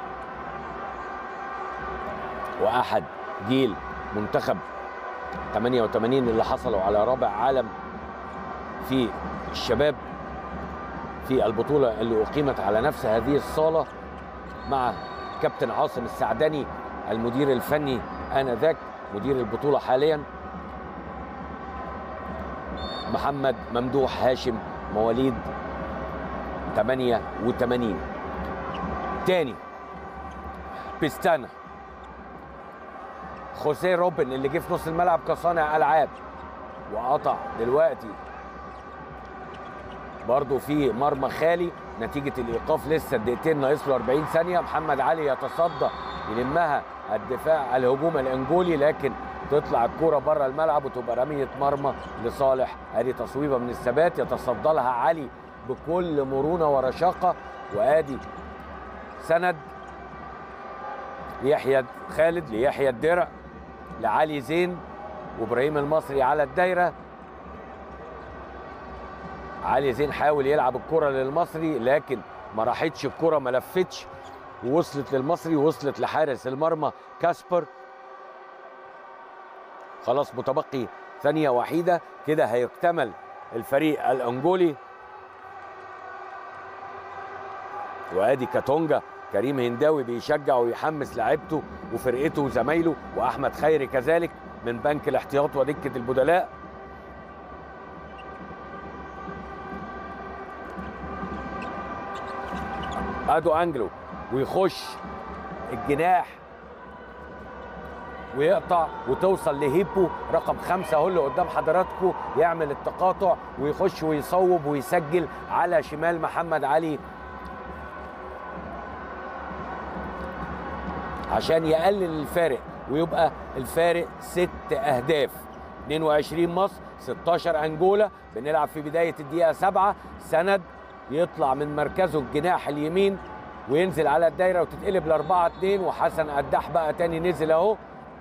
واحد جيل منتخب 88 اللي حصلوا على رابع عالم في الشباب في البطولة اللي أقيمت على نفس هذه الصالة مع كابتن عاصم السعدني المدير الفني آنذاك مدير البطولة حاليا محمد ممدوح هاشم مواليد 88 تاني بيستانا خوسيه روبن اللي جه في نص الملعب كصانع العاب وقطع دلوقتي برضه في مرمى خالي نتيجة الإيقاف لسه الدقيقتين ناقص له 40 ثانية محمد علي يتصدى يلمها الدفاع الهجوم الأنجولي لكن تطلع الكرة بره الملعب وتبقى رمية مرمى لصالح ادي تصويبة من الثبات يتصدى لها علي بكل مرونة ورشاقة وادي سند ليحيى خالد ليحيى الدرع لعلي زين وابراهيم المصري على الدايره علي زين حاول يلعب الكره للمصري لكن ما راحتش الكره ما لفتش ووصلت للمصري ووصلت لحارس المرمى كاسبر خلاص متبقي ثانيه وحيده كده هيكتمل الفريق الانجولي وادي كاتونجا كريم هنداوي بيشجع ويحمس لاعيبته وفرقته وزمايله واحمد خيري كذلك من بنك الاحتياط ودكه البدلاء ادو انجلو ويخش الجناح ويقطع وتوصل لهيبو رقم خمسة هو اللي قدام حضراتكم يعمل التقاطع ويخش ويصوب ويسجل على شمال محمد علي عشان يقلل الفارق ويبقى الفارق ست اهداف 22 مصر 16 انجولا بنلعب في بدايه الدقيقه 7 سند يطلع من مركزه الجناح اليمين وينزل على الدايره وتتقلب ل 4 2 وحسن قداح بقى تاني نزل اهو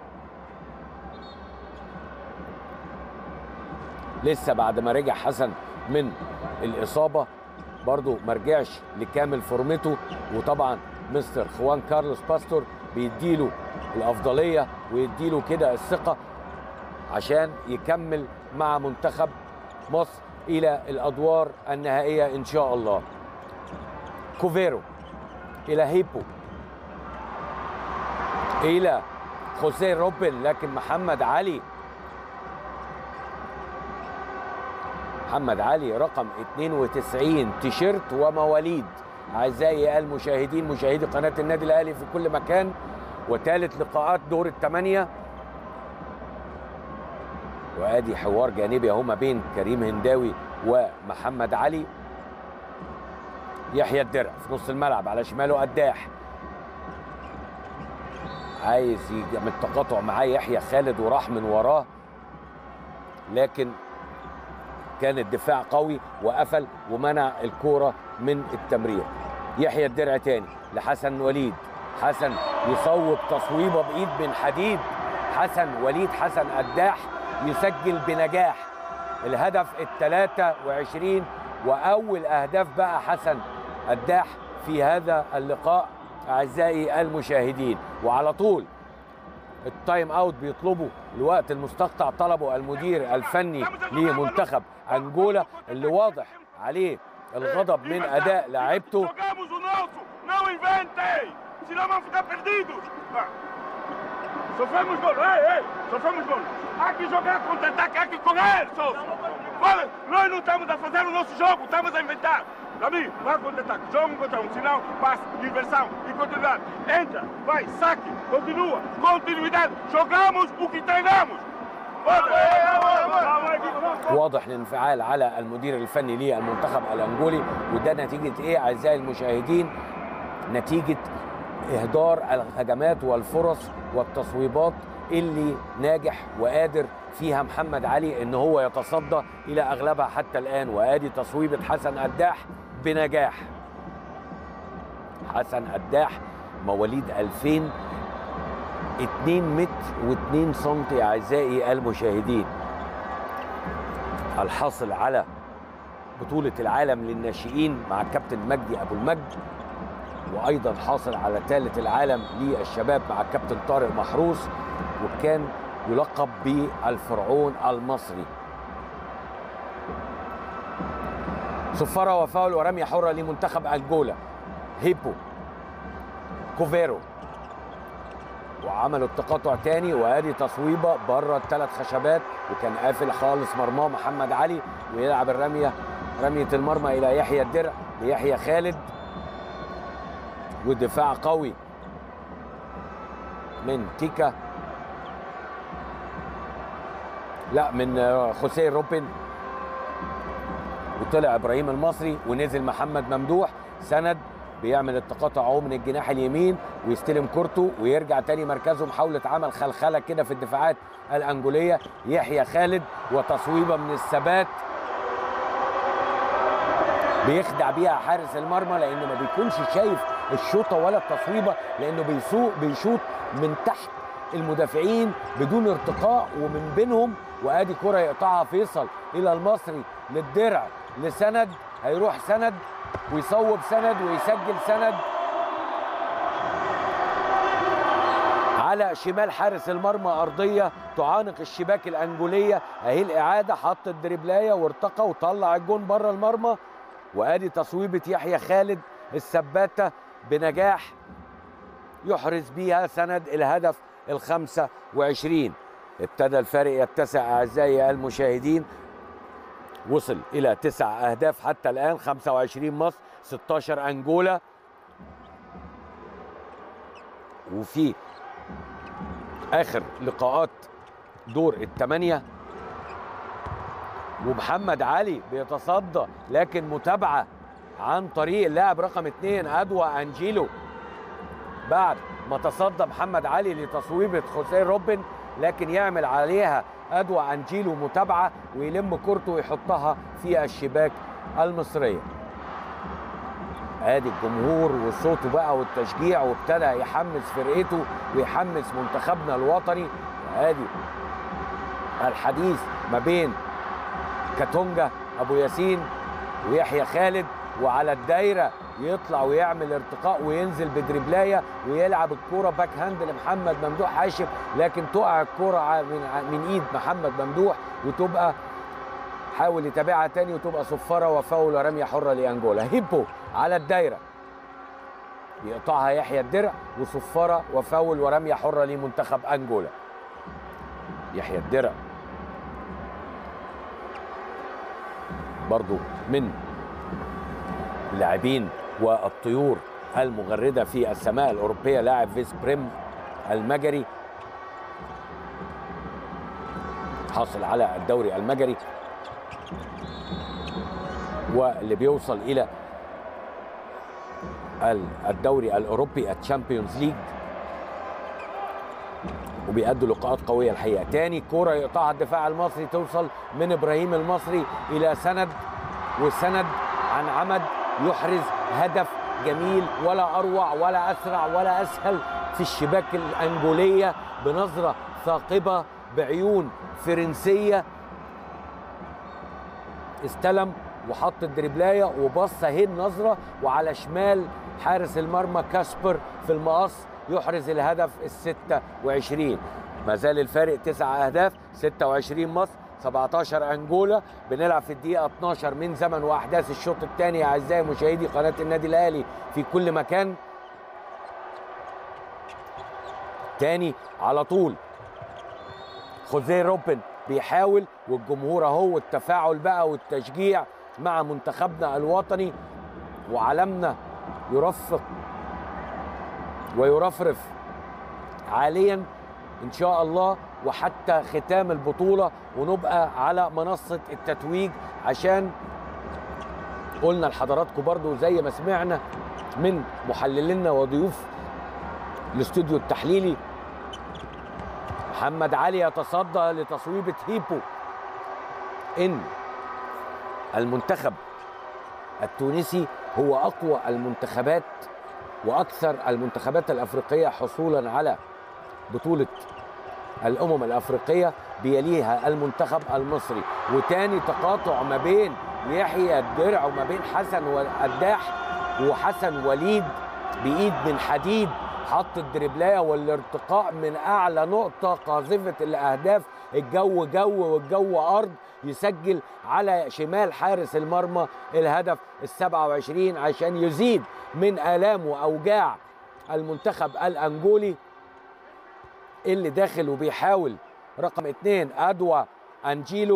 لسه بعد ما رجع حسن من الاصابه برضه ما رجعش لكامل فورمته وطبعا مستر خوان كارلوس باستور بيديله الافضليه ويديله كده الثقه عشان يكمل مع منتخب مصر الى الادوار النهائيه ان شاء الله كوفيرو الى هيبو الى خوسيه روبن لكن محمد علي محمد علي رقم 92 تيشيرت ومواليد اعزائي المشاهدين مشاهدي قناه النادي الاهلي في كل مكان وثالث لقاءات دور الثمانيه وادي حوار جانبي اهو ما بين كريم هنداوي ومحمد علي يحيى الدرع في نص الملعب على شماله قداح عايز يعمل تقاطع معاه يحيى خالد وراح من وراه لكن كان الدفاع قوي وقفل ومنع الكوره من التمرير يحيى الدرع تاني لحسن وليد حسن يصوب تصويبه بايد من حديد حسن وليد حسن قداح يسجل بنجاح الهدف ال 23 واول اهداف بقى حسن قداح في هذا اللقاء اعزائي المشاهدين وعلى طول التايم اوت بيطلبوا الوقت المستقطع طلبه المدير الفني لمنتخب انجولا اللي واضح عليه الغضب من اداء لاعيبته Jogamos o nosso, não inventem! Senão vamos ficar perdidos! Ah. Sofremos gol, ei, ei, sofremos gol. Há que jogar contra-ataque, há que correr, Sousa! Fala, nós não estamos a fazer o nosso jogo, estamos a inventar. Davi, vai contra-ataque, joga um contra um, senão passe, inversão e continuidade. Entra, vai, saque, continua, continuidade. Jogamos o que treinamos. واضح الانفعال على المدير الفني للمنتخب الانجولي وده نتيجه ايه اعزائي المشاهدين نتيجه اهدار الهجمات والفرص والتصويبات اللي ناجح وقادر فيها محمد علي ان هو يتصدى الى اغلبها حتى الان وادي تصويبه حسن قداح بنجاح حسن قداح مواليد 2000 2 متر و2 سم اعزائي المشاهدين الحاصل على بطولة العالم للناشئين مع الكابتن مجدي أبو المجد وأيضا حاصل على ثالث العالم للشباب مع الكابتن طارق محروس وكان يلقب بالفرعون المصري صفارة وفاول ورمية حرة لمنتخب أنجولا هيبو كوفيرو وعملوا التقاطع تاني وادي تصويبه بره الثلاث خشبات وكان قافل خالص مرماه محمد علي ويلعب الرميه رميه المرمى الى يحيى الدرع ليحيى خالد ودفاع قوي من تيكا لا من آه، خوسيه روبن وطلع ابراهيم المصري ونزل محمد ممدوح سند بيعمل التقاطع اهو من الجناح اليمين ويستلم كورته ويرجع تاني مركزه محاولة عمل خلخلة كده في الدفاعات الأنجولية يحيى خالد وتصويبة من الثبات بيخدع بيها حارس المرمى لأنه ما بيكونش شايف الشوطة ولا التصويبة لأنه بيسوق بيشوط من تحت المدافعين بدون ارتقاء ومن بينهم وادي كرة يقطعها فيصل إلى المصري للدرع لسند هيروح سند ويصوب سند ويسجل سند على شمال حارس المرمى أرضية تعانق الشباك الأنجولية أهي الإعادة حط الدريبلاية وارتقى وطلع الجون بره المرمى وادي تصويبة يحيى خالد السباتة بنجاح يحرز بيها سند الهدف الخمسة وعشرين ابتدى الفارق يتسع أعزائي المشاهدين وصل إلى تسع أهداف حتى الآن 25 مصر 16 أنجولا وفي آخر لقاءات دور الثمانية ومحمد علي بيتصدى لكن متابعة عن طريق اللاعب رقم اثنين أدوى أنجيلو بعد ما تصدى محمد علي لتصويبة خوسيه روبن لكن يعمل عليها أدوى أنجيلو متابعة ويلم كورته ويحطها في الشباك المصرية ادي الجمهور وصوته بقى والتشجيع وابتدى يحمس فرقته ويحمس منتخبنا الوطني ادي الحديث ما بين كاتونجا ابو ياسين ويحيى خالد وعلى الدايره يطلع ويعمل ارتقاء وينزل بدربلايه ويلعب الكوره باك هاند لمحمد ممدوح هاشم لكن تقع الكوره ع- من ع- من ايد محمد ممدوح وتبقى حاول يتابعها تاني وتبقى صفاره وفاول ورميه حره لانجولا هيبو على الدايره يقطعها يحيى الدرع وصفاره وفاول ورميه حره لمنتخب انجولا يحيى الدرع برضو من اللاعبين والطيور المغردة في السماء الأوروبية لاعب فيس بريم المجري حاصل على الدوري المجري واللي بيوصل إلى ال- الدوري الأوروبي الشامبيونز ليج وبيأدوا لقاءات قوية الحقيقة تاني كرة يقطعها الدفاع المصري توصل من إبراهيم المصري إلى سند وسند عن عمد يحرز هدف جميل ولا أروع ولا أسرع ولا أسهل في الشباك الأنجولية بنظرة ثاقبة بعيون فرنسية استلم وحط الدربلايه وبص اهي النظره وعلى شمال حارس المرمى كاسبر في المقص يحرز الهدف ال 26 ما زال الفارق تسع اهداف 26 مصر 17 انجولا بنلعب في الدقيقه 12 من زمن واحداث الشوط الثاني اعزائي مشاهدي قناه النادي الاهلي في كل مكان تاني على طول خوزيه روبن بيحاول والجمهور اهو والتفاعل بقى والتشجيع مع منتخبنا الوطني وعلمنا يرفق ويرفرف عاليا ان شاء الله وحتى ختام البطوله ونبقى على منصه التتويج عشان قلنا لحضراتكم برضو زي ما سمعنا من محللينا وضيوف الاستوديو التحليلي محمد علي يتصدى لتصويبة هيبو إن المنتخب التونسي هو أقوى المنتخبات وأكثر المنتخبات الأفريقية حصولا على بطولة الأمم الأفريقية بيليها المنتخب المصري وتاني تقاطع ما بين يحيى الدرع وما بين حسن والقداح وحسن وليد بإيد من حديد حط الدربلايه والارتقاء من اعلى نقطه قاذفه الاهداف الجو جو والجو ارض يسجل على شمال حارس المرمى الهدف ال 27 عشان يزيد من الام واوجاع المنتخب الانجولي اللي داخل وبيحاول رقم اتنين ادوا انجيلو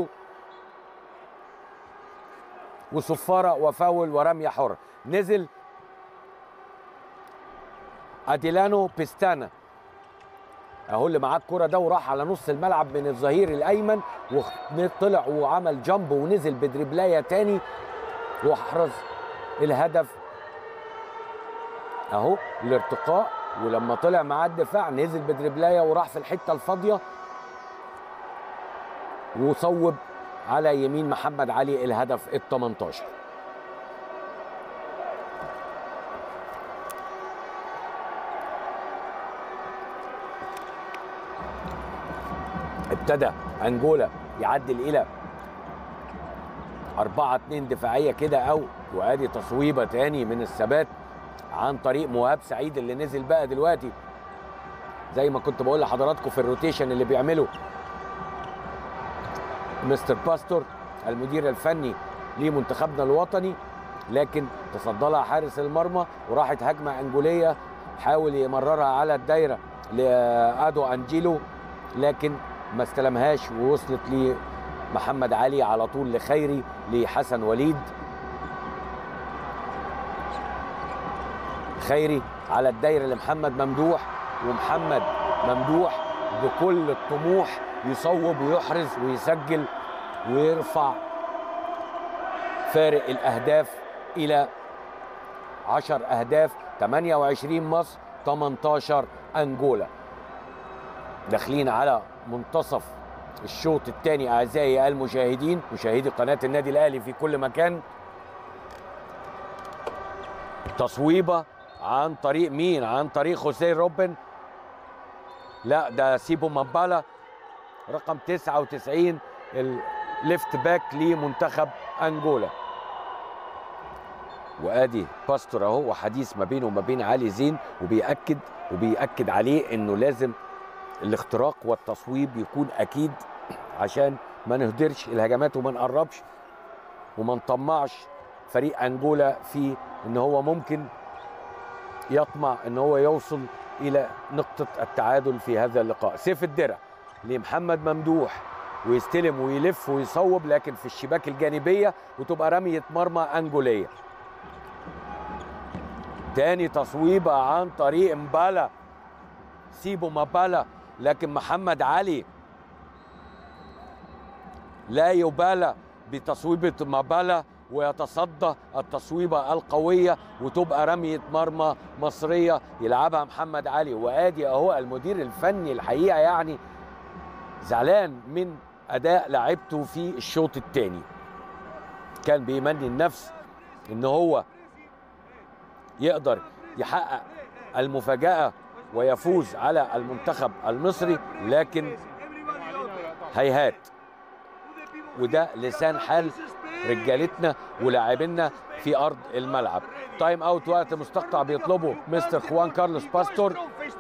وصفاره وفاول ورميه حره نزل اديلانو بيستانا اهو اللي معاه الكرة ده وراح على نص الملعب من الظهير الايمن وطلع وعمل جامب ونزل بدريبلايه تاني واحرز الهدف اهو الارتقاء ولما طلع معاه الدفاع نزل بدريبلايه وراح في الحته الفاضيه وصوب على يمين محمد علي الهدف ال 18 ابتدى انجولا يعدل الى 4 2 دفاعيه كده او وادي تصويبه تاني من الثبات عن طريق مهاب سعيد اللي نزل بقى دلوقتي زي ما كنت بقول لحضراتكم في الروتيشن اللي بيعمله مستر باستور المدير الفني لمنتخبنا الوطني لكن تصدى لها حارس المرمى وراحت هجمه انجوليه حاول يمررها على الدايره لادو انجيلو لكن ما استلمهاش ووصلت لمحمد علي على طول لخيري لحسن وليد خيري على الدايره لمحمد ممدوح ومحمد ممدوح بكل الطموح يصوب ويحرز ويسجل ويرفع فارق الاهداف الى 10 اهداف 28 مصر 18 انجولا داخلين على منتصف الشوط الثاني اعزائي المشاهدين مشاهدي قناه النادي الاهلي في كل مكان تصويبه عن طريق مين عن طريق خوسيه روبن لا ده سيبو مبالا رقم 99 الليفت باك لمنتخب انجولا وادي باستور اهو وحديث ما بينه وما بين علي زين وبيأكد وبيأكد عليه انه لازم الاختراق والتصويب يكون اكيد عشان ما نهدرش الهجمات وما نقربش وما نطمعش فريق انجولا في ان هو ممكن يطمع ان هو يوصل الى نقطه التعادل في هذا اللقاء سيف الدرع لمحمد ممدوح ويستلم ويلف ويصوب لكن في الشباك الجانبيه وتبقى رميه مرمى انجوليه تاني تصويبه عن طريق مبالا سيبو مبالا لكن محمد علي لا يبالى بتصويبة مبالا ويتصدى التصويبة القوية وتبقى رمية مرمى مصرية يلعبها محمد علي وادي اهو المدير الفني الحقيقة يعني زعلان من اداء لعبته في الشوط الثاني كان بيمني النفس ان هو يقدر يحقق المفاجأة ويفوز على المنتخب المصري لكن هيهات وده لسان حال رجالتنا ولاعبينا في ارض الملعب تايم اوت وقت مستقطع بيطلبه مستر خوان كارلوس باستور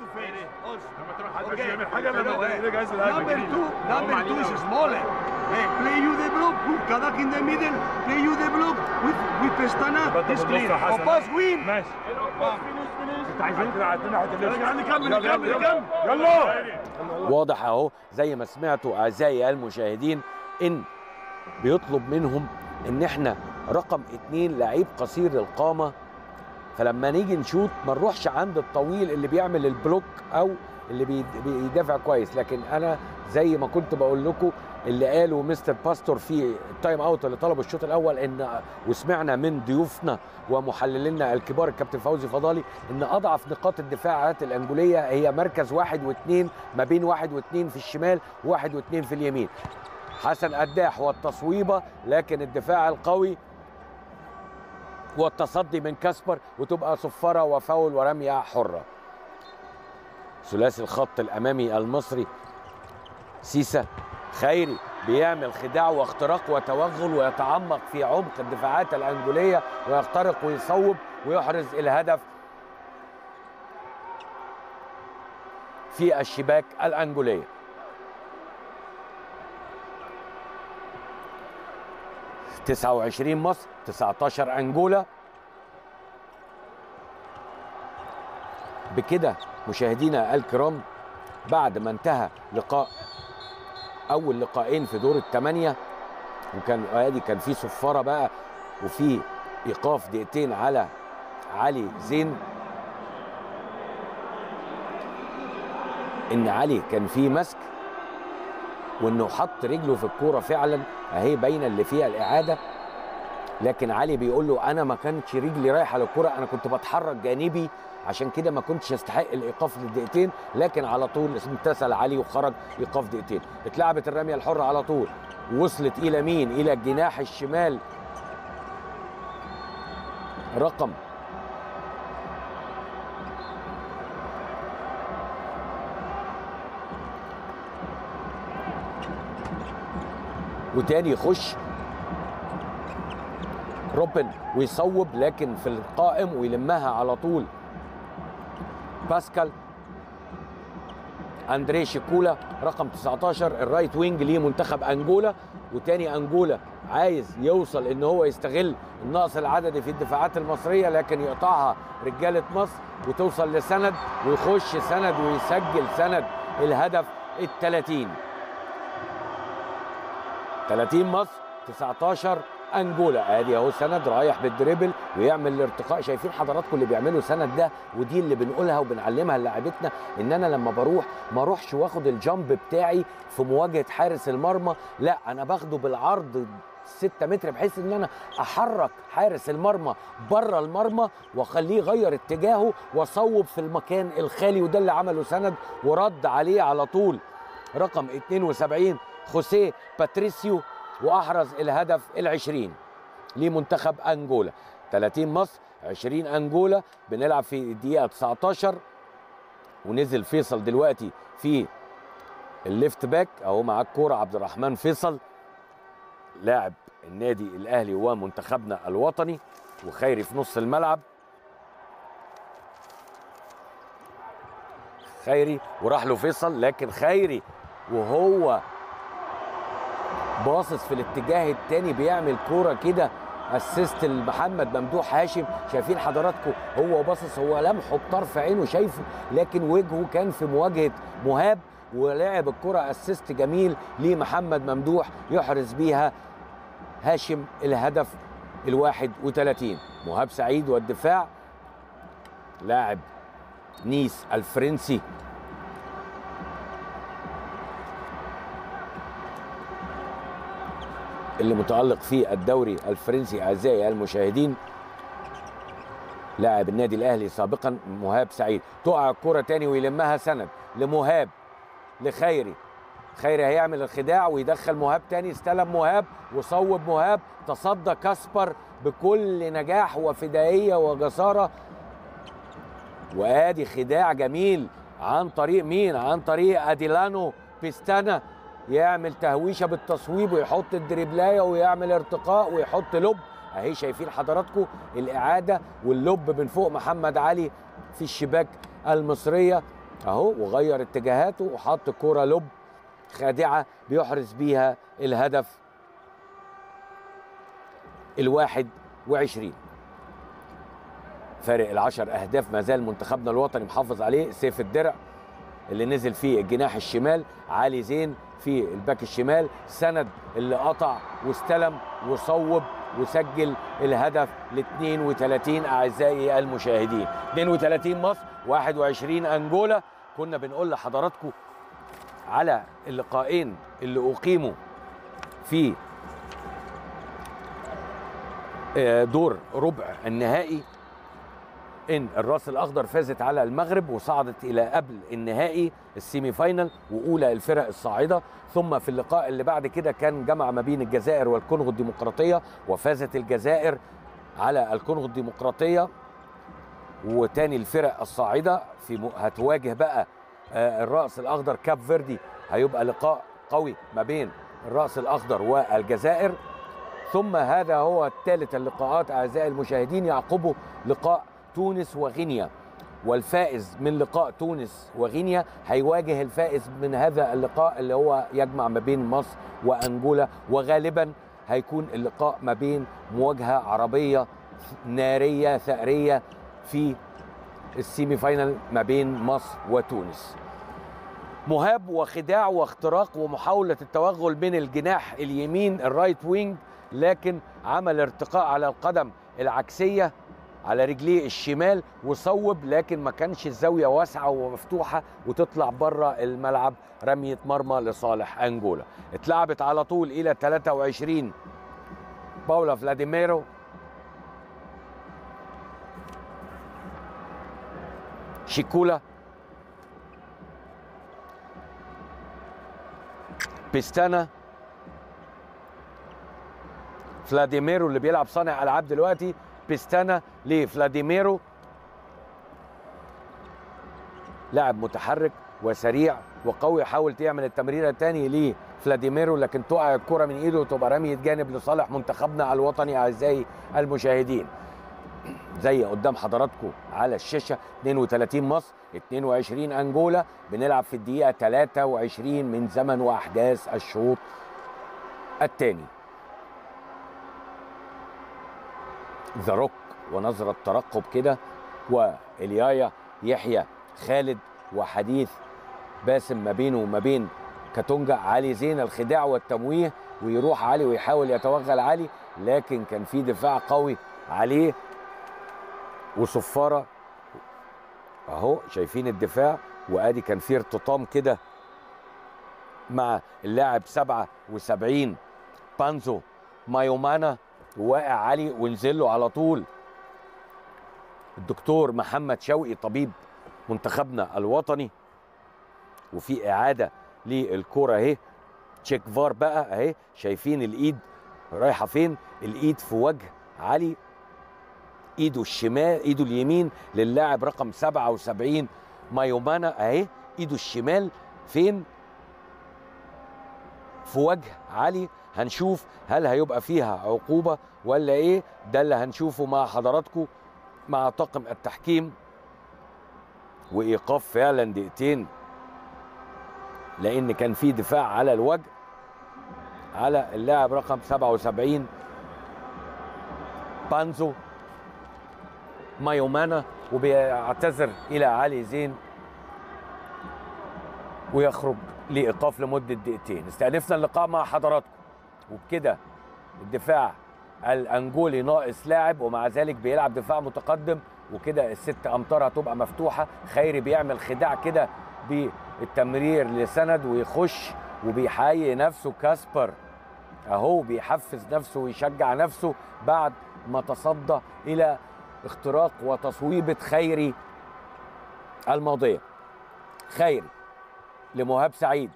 Number two, number two is smaller. Hey, play you the block, put Kadak in the middle, play you the block with with Pestana. This clear. Or pass win. ماشي انت عايزين نكمل نكمل نكمل يلا واضح اهو زي ما سمعتوا اعزائي المشاهدين ان بيطلب منهم ان احنا رقم اتنين لعيب قصير القامه فلما نيجي نشوط ما نروحش عند الطويل اللي بيعمل البلوك او اللي بي- بيدافع كويس لكن انا زي ما كنت بقول لكم اللي قاله مستر باستور في التايم اوت اللي طلبه الشوط الاول ان وسمعنا من ضيوفنا ومحللينا الكبار الكابتن فوزي فضالي ان اضعف نقاط الدفاعات الانجوليه هي مركز واحد واثنين ما بين واحد واثنين في الشمال وواحد واثنين في اليمين حسن قداح والتصويبه لكن الدفاع القوي والتصدي من كاسبر وتبقى صفاره وفاول ورميه حره ثلاثي الخط الامامي المصري سيسا خيري بيعمل خداع واختراق وتوغل ويتعمق في عمق الدفاعات الانجوليه ويخترق ويصوب ويحرز الهدف في الشباك الانجوليه تسعة وعشرين مصر 19 أنجولا بكده مشاهدينا الكرام بعد ما انتهى لقاء اول لقاءين في دور الثمانيه وكان ادي كان في صفاره بقى وفي ايقاف دقيقتين على علي زين ان علي كان في مسك وانه حط رجله في الكوره فعلا اهي باينه اللي فيها الاعاده لكن علي بيقول له انا ما كانتش رجلي رايحه للكوره انا كنت بتحرك جانبي عشان كده ما كنتش استحق الايقاف للدقيقتين لكن على طول امتثل علي وخرج ايقاف دقيقتين اتلعبت الرميه الحره على طول وصلت الى مين الى الجناح الشمال رقم وتاني يخش روبن ويصوب لكن في القائم ويلمها على طول باسكال اندري شيكولا رقم 19 الرايت وينج لمنتخب انجولا وتاني انجولا عايز يوصل ان هو يستغل النقص العددي في الدفاعات المصريه لكن يقطعها رجاله مصر وتوصل لسند ويخش سند ويسجل سند الهدف ال 30 30 مصر 19 انجولا ادي اهو سند رايح بالدريبل ويعمل الارتقاء شايفين حضراتكم اللي بيعملوا سند ده ودي اللي بنقولها وبنعلمها للاعبتنا ان انا لما بروح ما اروحش واخد الجامب بتاعي في مواجهه حارس المرمى لا انا باخده بالعرض 6 متر بحيث ان انا احرك حارس المرمى بره المرمى واخليه يغير اتجاهه واصوب في المكان الخالي وده اللي عمله سند ورد عليه على طول رقم 72 خوسيه باتريسيو واحرز الهدف العشرين لمنتخب انجولا 30 مصر 20 انجولا بنلعب في الدقيقه 19 ونزل فيصل دلوقتي في الليفت باك اهو معاه الكوره عبد الرحمن فيصل لاعب النادي الاهلي ومنتخبنا الوطني وخيري في نص الملعب خيري وراح له فيصل لكن خيري وهو باصص في الاتجاه التاني بيعمل كوره كده اسيست لمحمد ممدوح هاشم شايفين حضراتكم هو باصص هو لمحه بطرف عينه شايفه لكن وجهه كان في مواجهه مهاب ولعب الكره اسيست جميل لمحمد ممدوح يحرز بيها هاشم الهدف الواحد وثلاثين مهاب سعيد والدفاع لاعب نيس الفرنسي اللي متألق في الدوري الفرنسي أعزائي المشاهدين لاعب النادي الأهلي سابقا مهاب سعيد تقع الكرة تاني ويلمها سند لمهاب لخيري خيري هيعمل الخداع ويدخل مهاب تاني استلم مهاب وصوب مهاب تصدى كاسبر بكل نجاح وفدائية وجسارة وادي خداع جميل عن طريق مين عن طريق اديلانو بيستانا يعمل تهويشه بالتصويب ويحط الدريبلايه ويعمل ارتقاء ويحط لب اهي شايفين حضراتكم الاعاده واللب من فوق محمد علي في الشباك المصريه اهو وغير اتجاهاته وحط كوره لب خادعه بيحرز بيها الهدف الواحد وعشرين فارق العشر اهداف ما زال منتخبنا الوطني محافظ عليه سيف الدرع اللي نزل فيه الجناح الشمال علي زين في الباك الشمال سند اللي قطع واستلم وصوب وسجل الهدف ل 32 اعزائي المشاهدين 32 مصر 21 انجولا كنا بنقول لحضراتكم على اللقاءين اللي اقيموا في دور ربع النهائي ان الراس الاخضر فازت على المغرب وصعدت الى قبل النهائي السيمي فاينل واولى الفرق الصاعده ثم في اللقاء اللي بعد كده كان جمع ما بين الجزائر والكونغو الديمقراطيه وفازت الجزائر على الكونغو الديمقراطيه وتاني الفرق الصاعده في م... هتواجه بقى آه الراس الاخضر كاب فيردي هيبقى لقاء قوي ما بين الراس الاخضر والجزائر ثم هذا هو الثالث اللقاءات اعزائي المشاهدين يعقبه لقاء تونس وغينيا والفائز من لقاء تونس وغينيا هيواجه الفائز من هذا اللقاء اللي هو يجمع ما بين مصر وانجولا وغالبا هيكون اللقاء ما بين مواجهه عربيه ناريه ثأريه في السيمي فاينل ما بين مصر وتونس مهاب وخداع واختراق ومحاولة التوغل من الجناح اليمين الرايت وينج لكن عمل ارتقاء على القدم العكسية على رجليه الشمال وصوب لكن ما كانش الزاوية واسعة ومفتوحة وتطلع بره الملعب رمية مرمى لصالح أنجولا اتلعبت على طول إلى 23 باولا فلاديميرو شيكولا بيستانا فلاديميرو اللي بيلعب صانع العاب دلوقتي بيستانا لفلاديميرو لاعب متحرك وسريع وقوي حاول تعمل التمريره الثاني لفلاديميرو لكن تقع الكره من ايده وتبقى رميه جانب لصالح منتخبنا الوطني اعزائي المشاهدين زي قدام حضراتكم على الشاشه 32 مصر 22 انجولا بنلعب في الدقيقه 23 من زمن واحداث الشوط الثاني ذا روك ونظره ترقب كده واليايا يحيى خالد وحديث باسم ما بينه وما بين كاتونجا علي زين الخداع والتمويه ويروح علي ويحاول يتوغل علي لكن كان في دفاع قوي عليه وصفاره اهو شايفين الدفاع وادي كان في ارتطام كده مع اللاعب 77 بانزو مايومانا وواقع علي ونزل له على طول الدكتور محمد شوقي طبيب منتخبنا الوطني وفي اعاده للكره اهي تشيك فار بقى اهي شايفين الايد رايحه فين الايد في وجه علي ايده الشمال ايده اليمين للاعب رقم 77 مايومانا اهي ايده الشمال فين في وجه علي هنشوف هل هيبقى فيها عقوبه ولا ايه ده اللي هنشوفه مع حضراتكم مع طاقم التحكيم وايقاف فعلا دقيقتين لان كان في دفاع على الوجه على اللاعب رقم 77 بانزو مايومانا وبيعتذر الى علي زين ويخرج لايقاف لمده دقيقتين استأنفنا اللقاء مع حضراتكم وبكده الدفاع الانجولي ناقص لاعب ومع ذلك بيلعب دفاع متقدم وكده الست امتار هتبقى مفتوحه خيري بيعمل خداع كده بالتمرير لسند ويخش وبيحيي نفسه كاسبر اهو بيحفز نفسه ويشجع نفسه بعد ما تصدى الى اختراق وتصويبه خيري الماضيه خيري لمهاب سعيد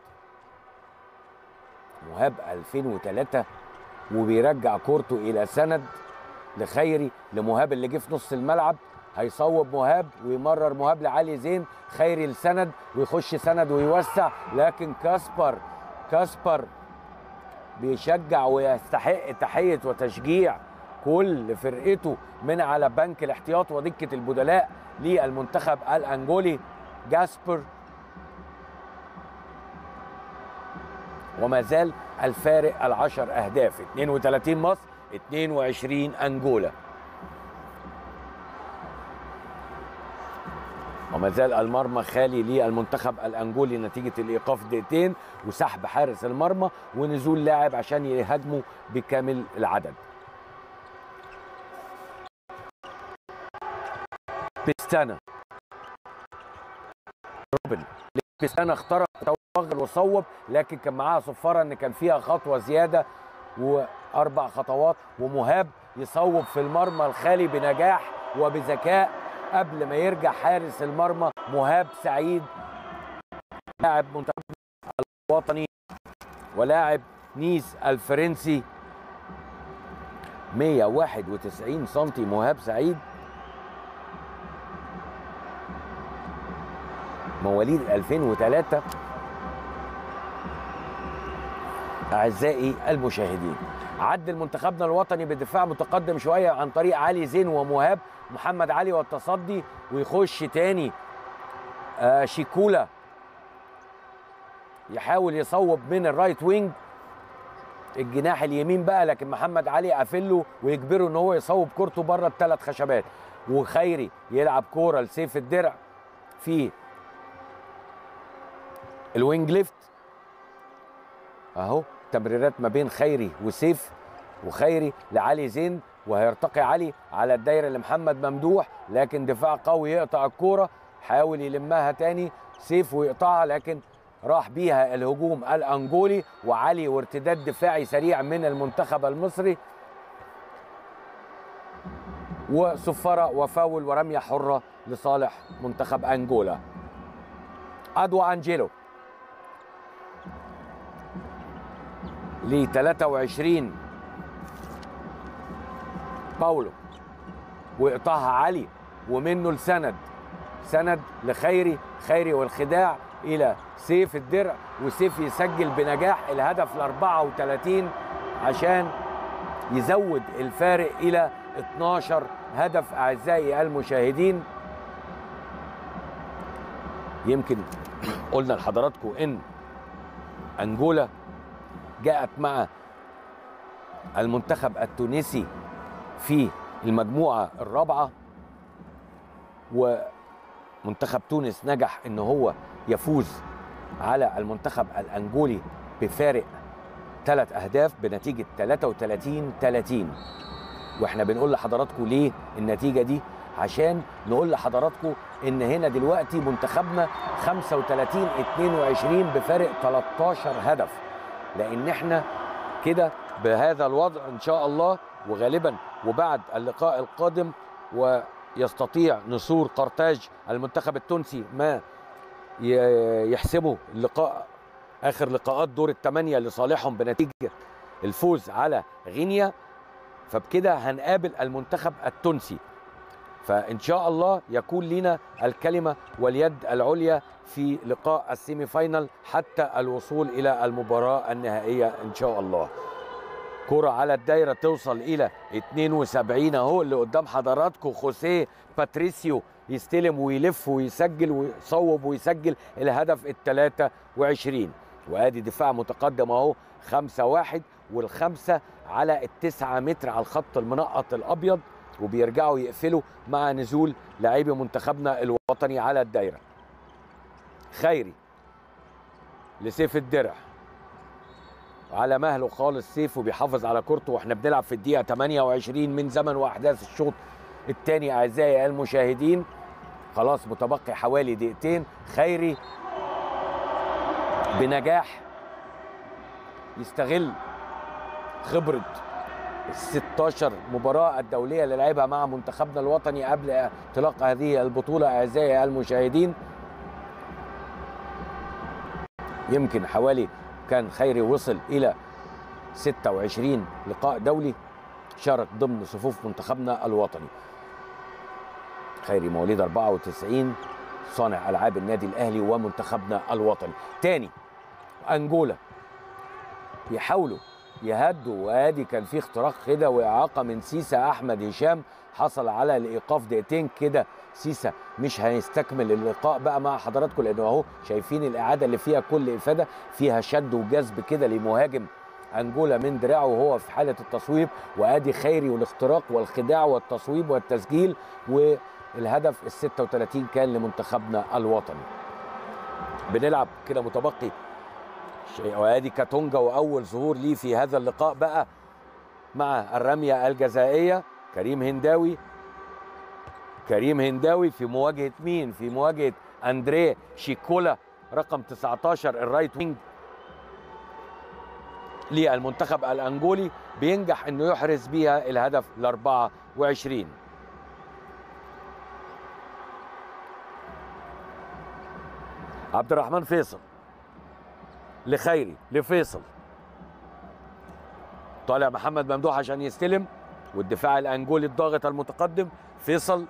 مهاب 2003 وبيرجع كورته الى سند لخيري لمهاب اللي جه في نص الملعب هيصوب مهاب ويمرر مهاب لعلي زين خيري لسند ويخش سند ويوسع لكن كاسبر كاسبر بيشجع ويستحق تحيه وتشجيع كل فرقته من على بنك الاحتياط ودكه البدلاء للمنتخب الانجولي جاسبر وما زال الفارق العشر اهداف 32 مصر 22 انجولا وما زال المرمى خالي للمنتخب الانجولي نتيجه الايقاف دقيقتين وسحب حارس المرمى ونزول لاعب عشان يهاجموا بكامل العدد بيستانا روبن بيستانا اخترق توغل وصوب لكن كان معاها صفاره ان كان فيها خطوه زياده واربع خطوات ومهاب يصوب في المرمى الخالي بنجاح وبذكاء قبل ما يرجع حارس المرمى مهاب سعيد لاعب منتخب الوطني ولاعب نيس الفرنسي 191 سم مهاب سعيد مواليد 2003 اعزائي المشاهدين عدل منتخبنا الوطني بدفاع متقدم شويه عن طريق علي زين ومهاب محمد علي والتصدي ويخش تاني آه شيكولا يحاول يصوب من الرايت وينج الجناح اليمين بقى لكن محمد علي قافله ويجبره ان هو يصوب كورته بره الثلاث خشبات وخيري يلعب كوره لسيف الدرع في الوينج ليفت اهو تمريرات ما بين خيري وسيف وخيري لعلي زين وهيرتقي علي على الدايره لمحمد ممدوح لكن دفاع قوي يقطع الكوره حاول يلمها تاني سيف ويقطعها لكن راح بيها الهجوم الانجولي وعلي وارتداد دفاعي سريع من المنتخب المصري وصفاره وفاول ورميه حره لصالح منتخب انجولا ادوا انجيلو ل 23 باولو وقطعها علي ومنه لسند سند لخيري خيري والخداع الى سيف الدرع وسيف يسجل بنجاح الهدف ال 34 عشان يزود الفارق الى 12 هدف اعزائي المشاهدين يمكن قلنا لحضراتكم ان انجولا جاءت مع المنتخب التونسي في المجموعه الرابعه ومنتخب تونس نجح ان هو يفوز على المنتخب الانجولي بفارق ثلاث اهداف بنتيجه 33 30 واحنا بنقول لحضراتكم ليه النتيجه دي عشان نقول لحضراتكم ان هنا دلوقتي منتخبنا 35 22 بفارق 13 هدف لان احنا كده بهذا الوضع ان شاء الله وغالبا وبعد اللقاء القادم ويستطيع نسور قرطاج المنتخب التونسي ما يحسموا اللقاء اخر لقاءات دور الثمانيه لصالحهم بنتيجه الفوز على غينيا فبكده هنقابل المنتخب التونسي فان شاء الله يكون لنا الكلمه واليد العليا في لقاء السيمي فاينل حتى الوصول الى المباراه النهائيه ان شاء الله كرة على الدايرة توصل إلى 72 أهو اللي قدام حضراتكم خوسيه باتريسيو يستلم ويلف ويسجل ويصوب ويسجل الهدف ال 23 وادي دفاع متقدم اهو 5 1 والخمسه على التسعة متر على الخط المنقط الابيض وبيرجعوا يقفلوا مع نزول لاعبي منتخبنا الوطني على الدايره خيري لسيف الدرع على مهله خالص سيف وبيحافظ على كورته واحنا بنلعب في الدقيقه 28 من زمن واحداث الشوط الثاني اعزائي المشاهدين خلاص متبقي حوالي دقيقتين خيري بنجاح يستغل خبرة ال 16 مباراة الدولية اللي لعبها مع منتخبنا الوطني قبل انطلاق هذه البطولة أعزائي المشاهدين يمكن حوالي كان خيري وصل إلى 26 لقاء دولي شارك ضمن صفوف منتخبنا الوطني خيري مواليد 94 صانع العاب النادي الاهلي ومنتخبنا الوطني تاني انجولا بيحاولوا يهدوا وادي كان في اختراق كده واعاقه من سيسا احمد هشام حصل على الايقاف دقيقتين كده سيسا مش هيستكمل اللقاء بقى مع حضراتكم لانه اهو شايفين الاعاده اللي فيها كل افاده فيها شد وجذب كده لمهاجم انجولا من دراعه وهو في حاله التصويب وادي خيري والاختراق والخداع والتصويب والتسجيل والهدف ال 36 كان لمنتخبنا الوطني بنلعب كده متبقي شيء وادي كاتونجا واول ظهور ليه في هذا اللقاء بقى مع الرميه الجزائيه كريم هنداوي كريم هنداوي في مواجهه مين في مواجهه اندريه شيكولا رقم 19 الرايت وينج للمنتخب الانجولي بينجح انه يحرز بيها الهدف ال 24 عبد الرحمن فيصل لخيري لفيصل طالع محمد ممدوح عشان يستلم والدفاع الانجولي الضاغط المتقدم فيصل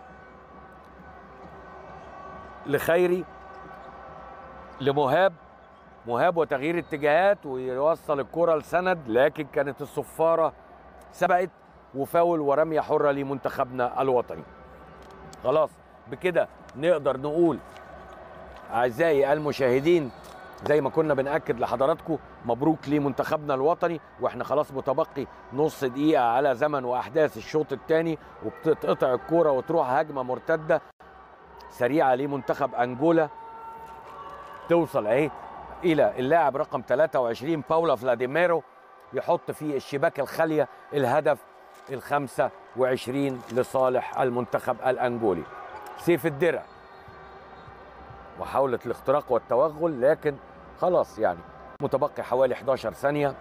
لخيري لمهاب مهاب وتغيير اتجاهات ويوصل الكرة لسند لكن كانت الصفارة سبقت وفاول ورمية حرة لمنتخبنا الوطني خلاص بكده نقدر نقول أعزائي المشاهدين زي ما كنا بنأكد لحضراتكم مبروك لمنتخبنا الوطني واحنا خلاص متبقي نص دقيقة على زمن وأحداث الشوط الثاني وبتتقطع الكورة وتروح هجمة مرتدة سريعة لمنتخب أنجولا توصل أهي الى اللاعب رقم 23 باولا فلاديميرو يحط في الشباك الخاليه الهدف ال 25 لصالح المنتخب الانجولي سيف الدرع محاولة الاختراق والتوغل لكن خلاص يعني متبقي حوالي 11 ثانية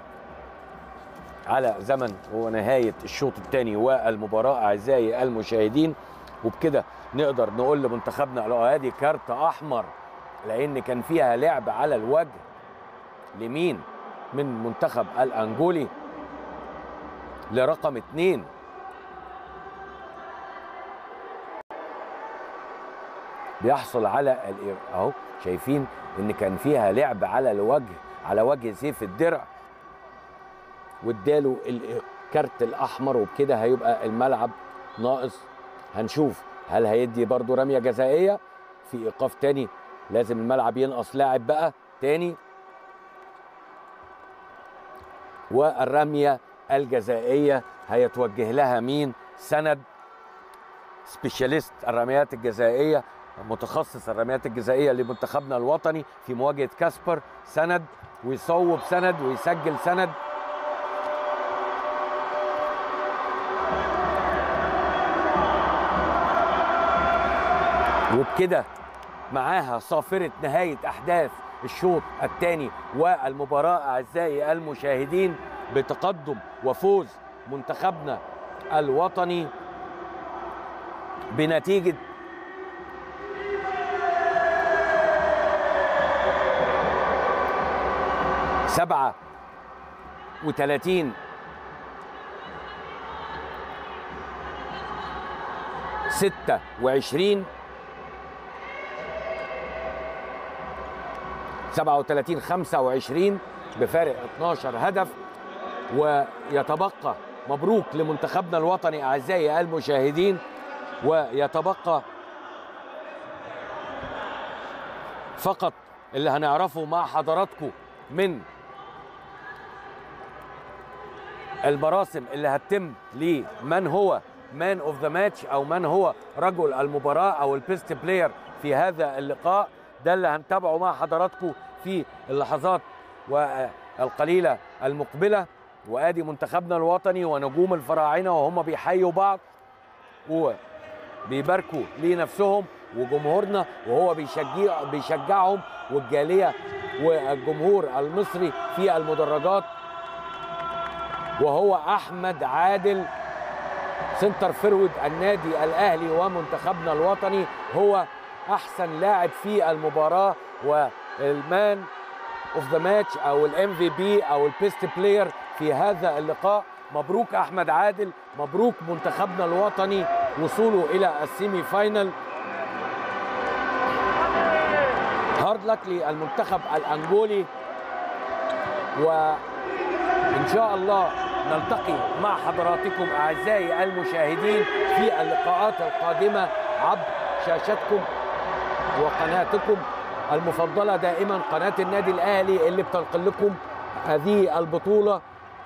على زمن ونهاية الشوط الثاني والمباراة أعزائي المشاهدين وبكده نقدر نقول لمنتخبنا لو هذه كارت أحمر لأن كان فيها لعب على الوجه لمين من منتخب الأنجولي لرقم اتنين بيحصل على الإر- اهو شايفين ان كان فيها لعب على الوجه على وجه سيف الدرع واداله الكارت الاحمر وبكده هيبقى الملعب ناقص هنشوف هل هيدي برضو رميه جزائيه في ايقاف تاني لازم الملعب ينقص لاعب بقى تاني والرميه الجزائيه هيتوجه لها مين سند سبيشاليست الرميات الجزائيه متخصص الرميات الجزائيه لمنتخبنا الوطني في مواجهه كاسبر سند ويصوب سند ويسجل سند وبكده معاها صافرة نهاية أحداث الشوط الثاني والمباراة أعزائي المشاهدين بتقدم وفوز منتخبنا الوطني بنتيجة سبعة وثلاثين ستة وعشرين سبعة وثلاثين خمسة وعشرين بفارق 12 هدف ويتبقى مبروك لمنتخبنا الوطني أعزائي المشاهدين ويتبقى فقط اللي هنعرفه مع حضراتكم من المراسم اللي هتتم لمن هو مان اوف ذا ماتش او من هو رجل المباراه او البيست بلاير في هذا اللقاء ده اللي هنتابعه مع حضراتكم في اللحظات والقليله المقبله وادي منتخبنا الوطني ونجوم الفراعنه وهم بيحيوا بعض وبيباركوا لنفسهم وجمهورنا وهو بيشجع بيشجعهم والجاليه والجمهور المصري في المدرجات وهو احمد عادل سنتر فيرود النادي الاهلي ومنتخبنا الوطني هو احسن لاعب في المباراه والمان اوف ذا ماتش او الام في بي او البيست بلاير في هذا اللقاء مبروك احمد عادل مبروك منتخبنا الوطني وصوله الى السيمي فاينل هارد لك للمنتخب الانجولي وان شاء الله نلتقي مع حضراتكم اعزائي المشاهدين في اللقاءات القادمه عبر شاشتكم وقناتكم المفضله دائما قناه النادي الاهلي اللي بتنقل لكم هذه البطوله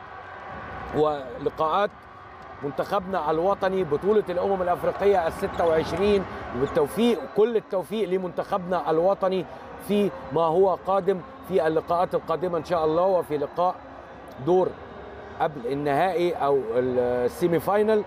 ولقاءات منتخبنا الوطني بطولة الأمم الأفريقية ال 26 وبالتوفيق كل التوفيق لمنتخبنا الوطني في ما هو قادم في اللقاءات القادمة إن شاء الله وفي لقاء دور قبل النهائي أو السيمي فاينل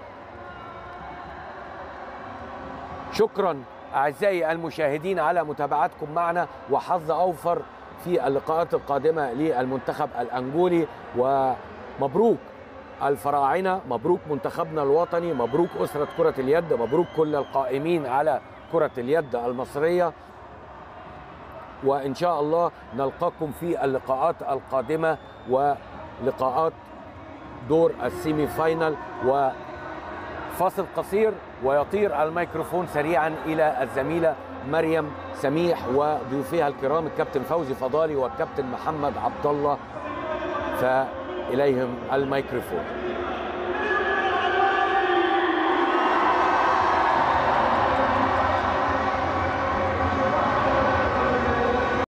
شكرا أعزائي المشاهدين على متابعتكم معنا وحظ أوفر في اللقاءات القادمة للمنتخب الأنجولي ومبروك الفراعنة مبروك منتخبنا الوطني مبروك أسرة كرة اليد مبروك كل القائمين على كرة اليد المصرية وإن شاء الله نلقاكم في اللقاءات القادمة ولقاءات دور السيمي فاينل وفاصل قصير ويطير الميكروفون سريعا إلى الزميلة مريم سميح وضيوفها الكرام الكابتن فوزي فضالي والكابتن محمد عبد الله فإليهم الميكروفون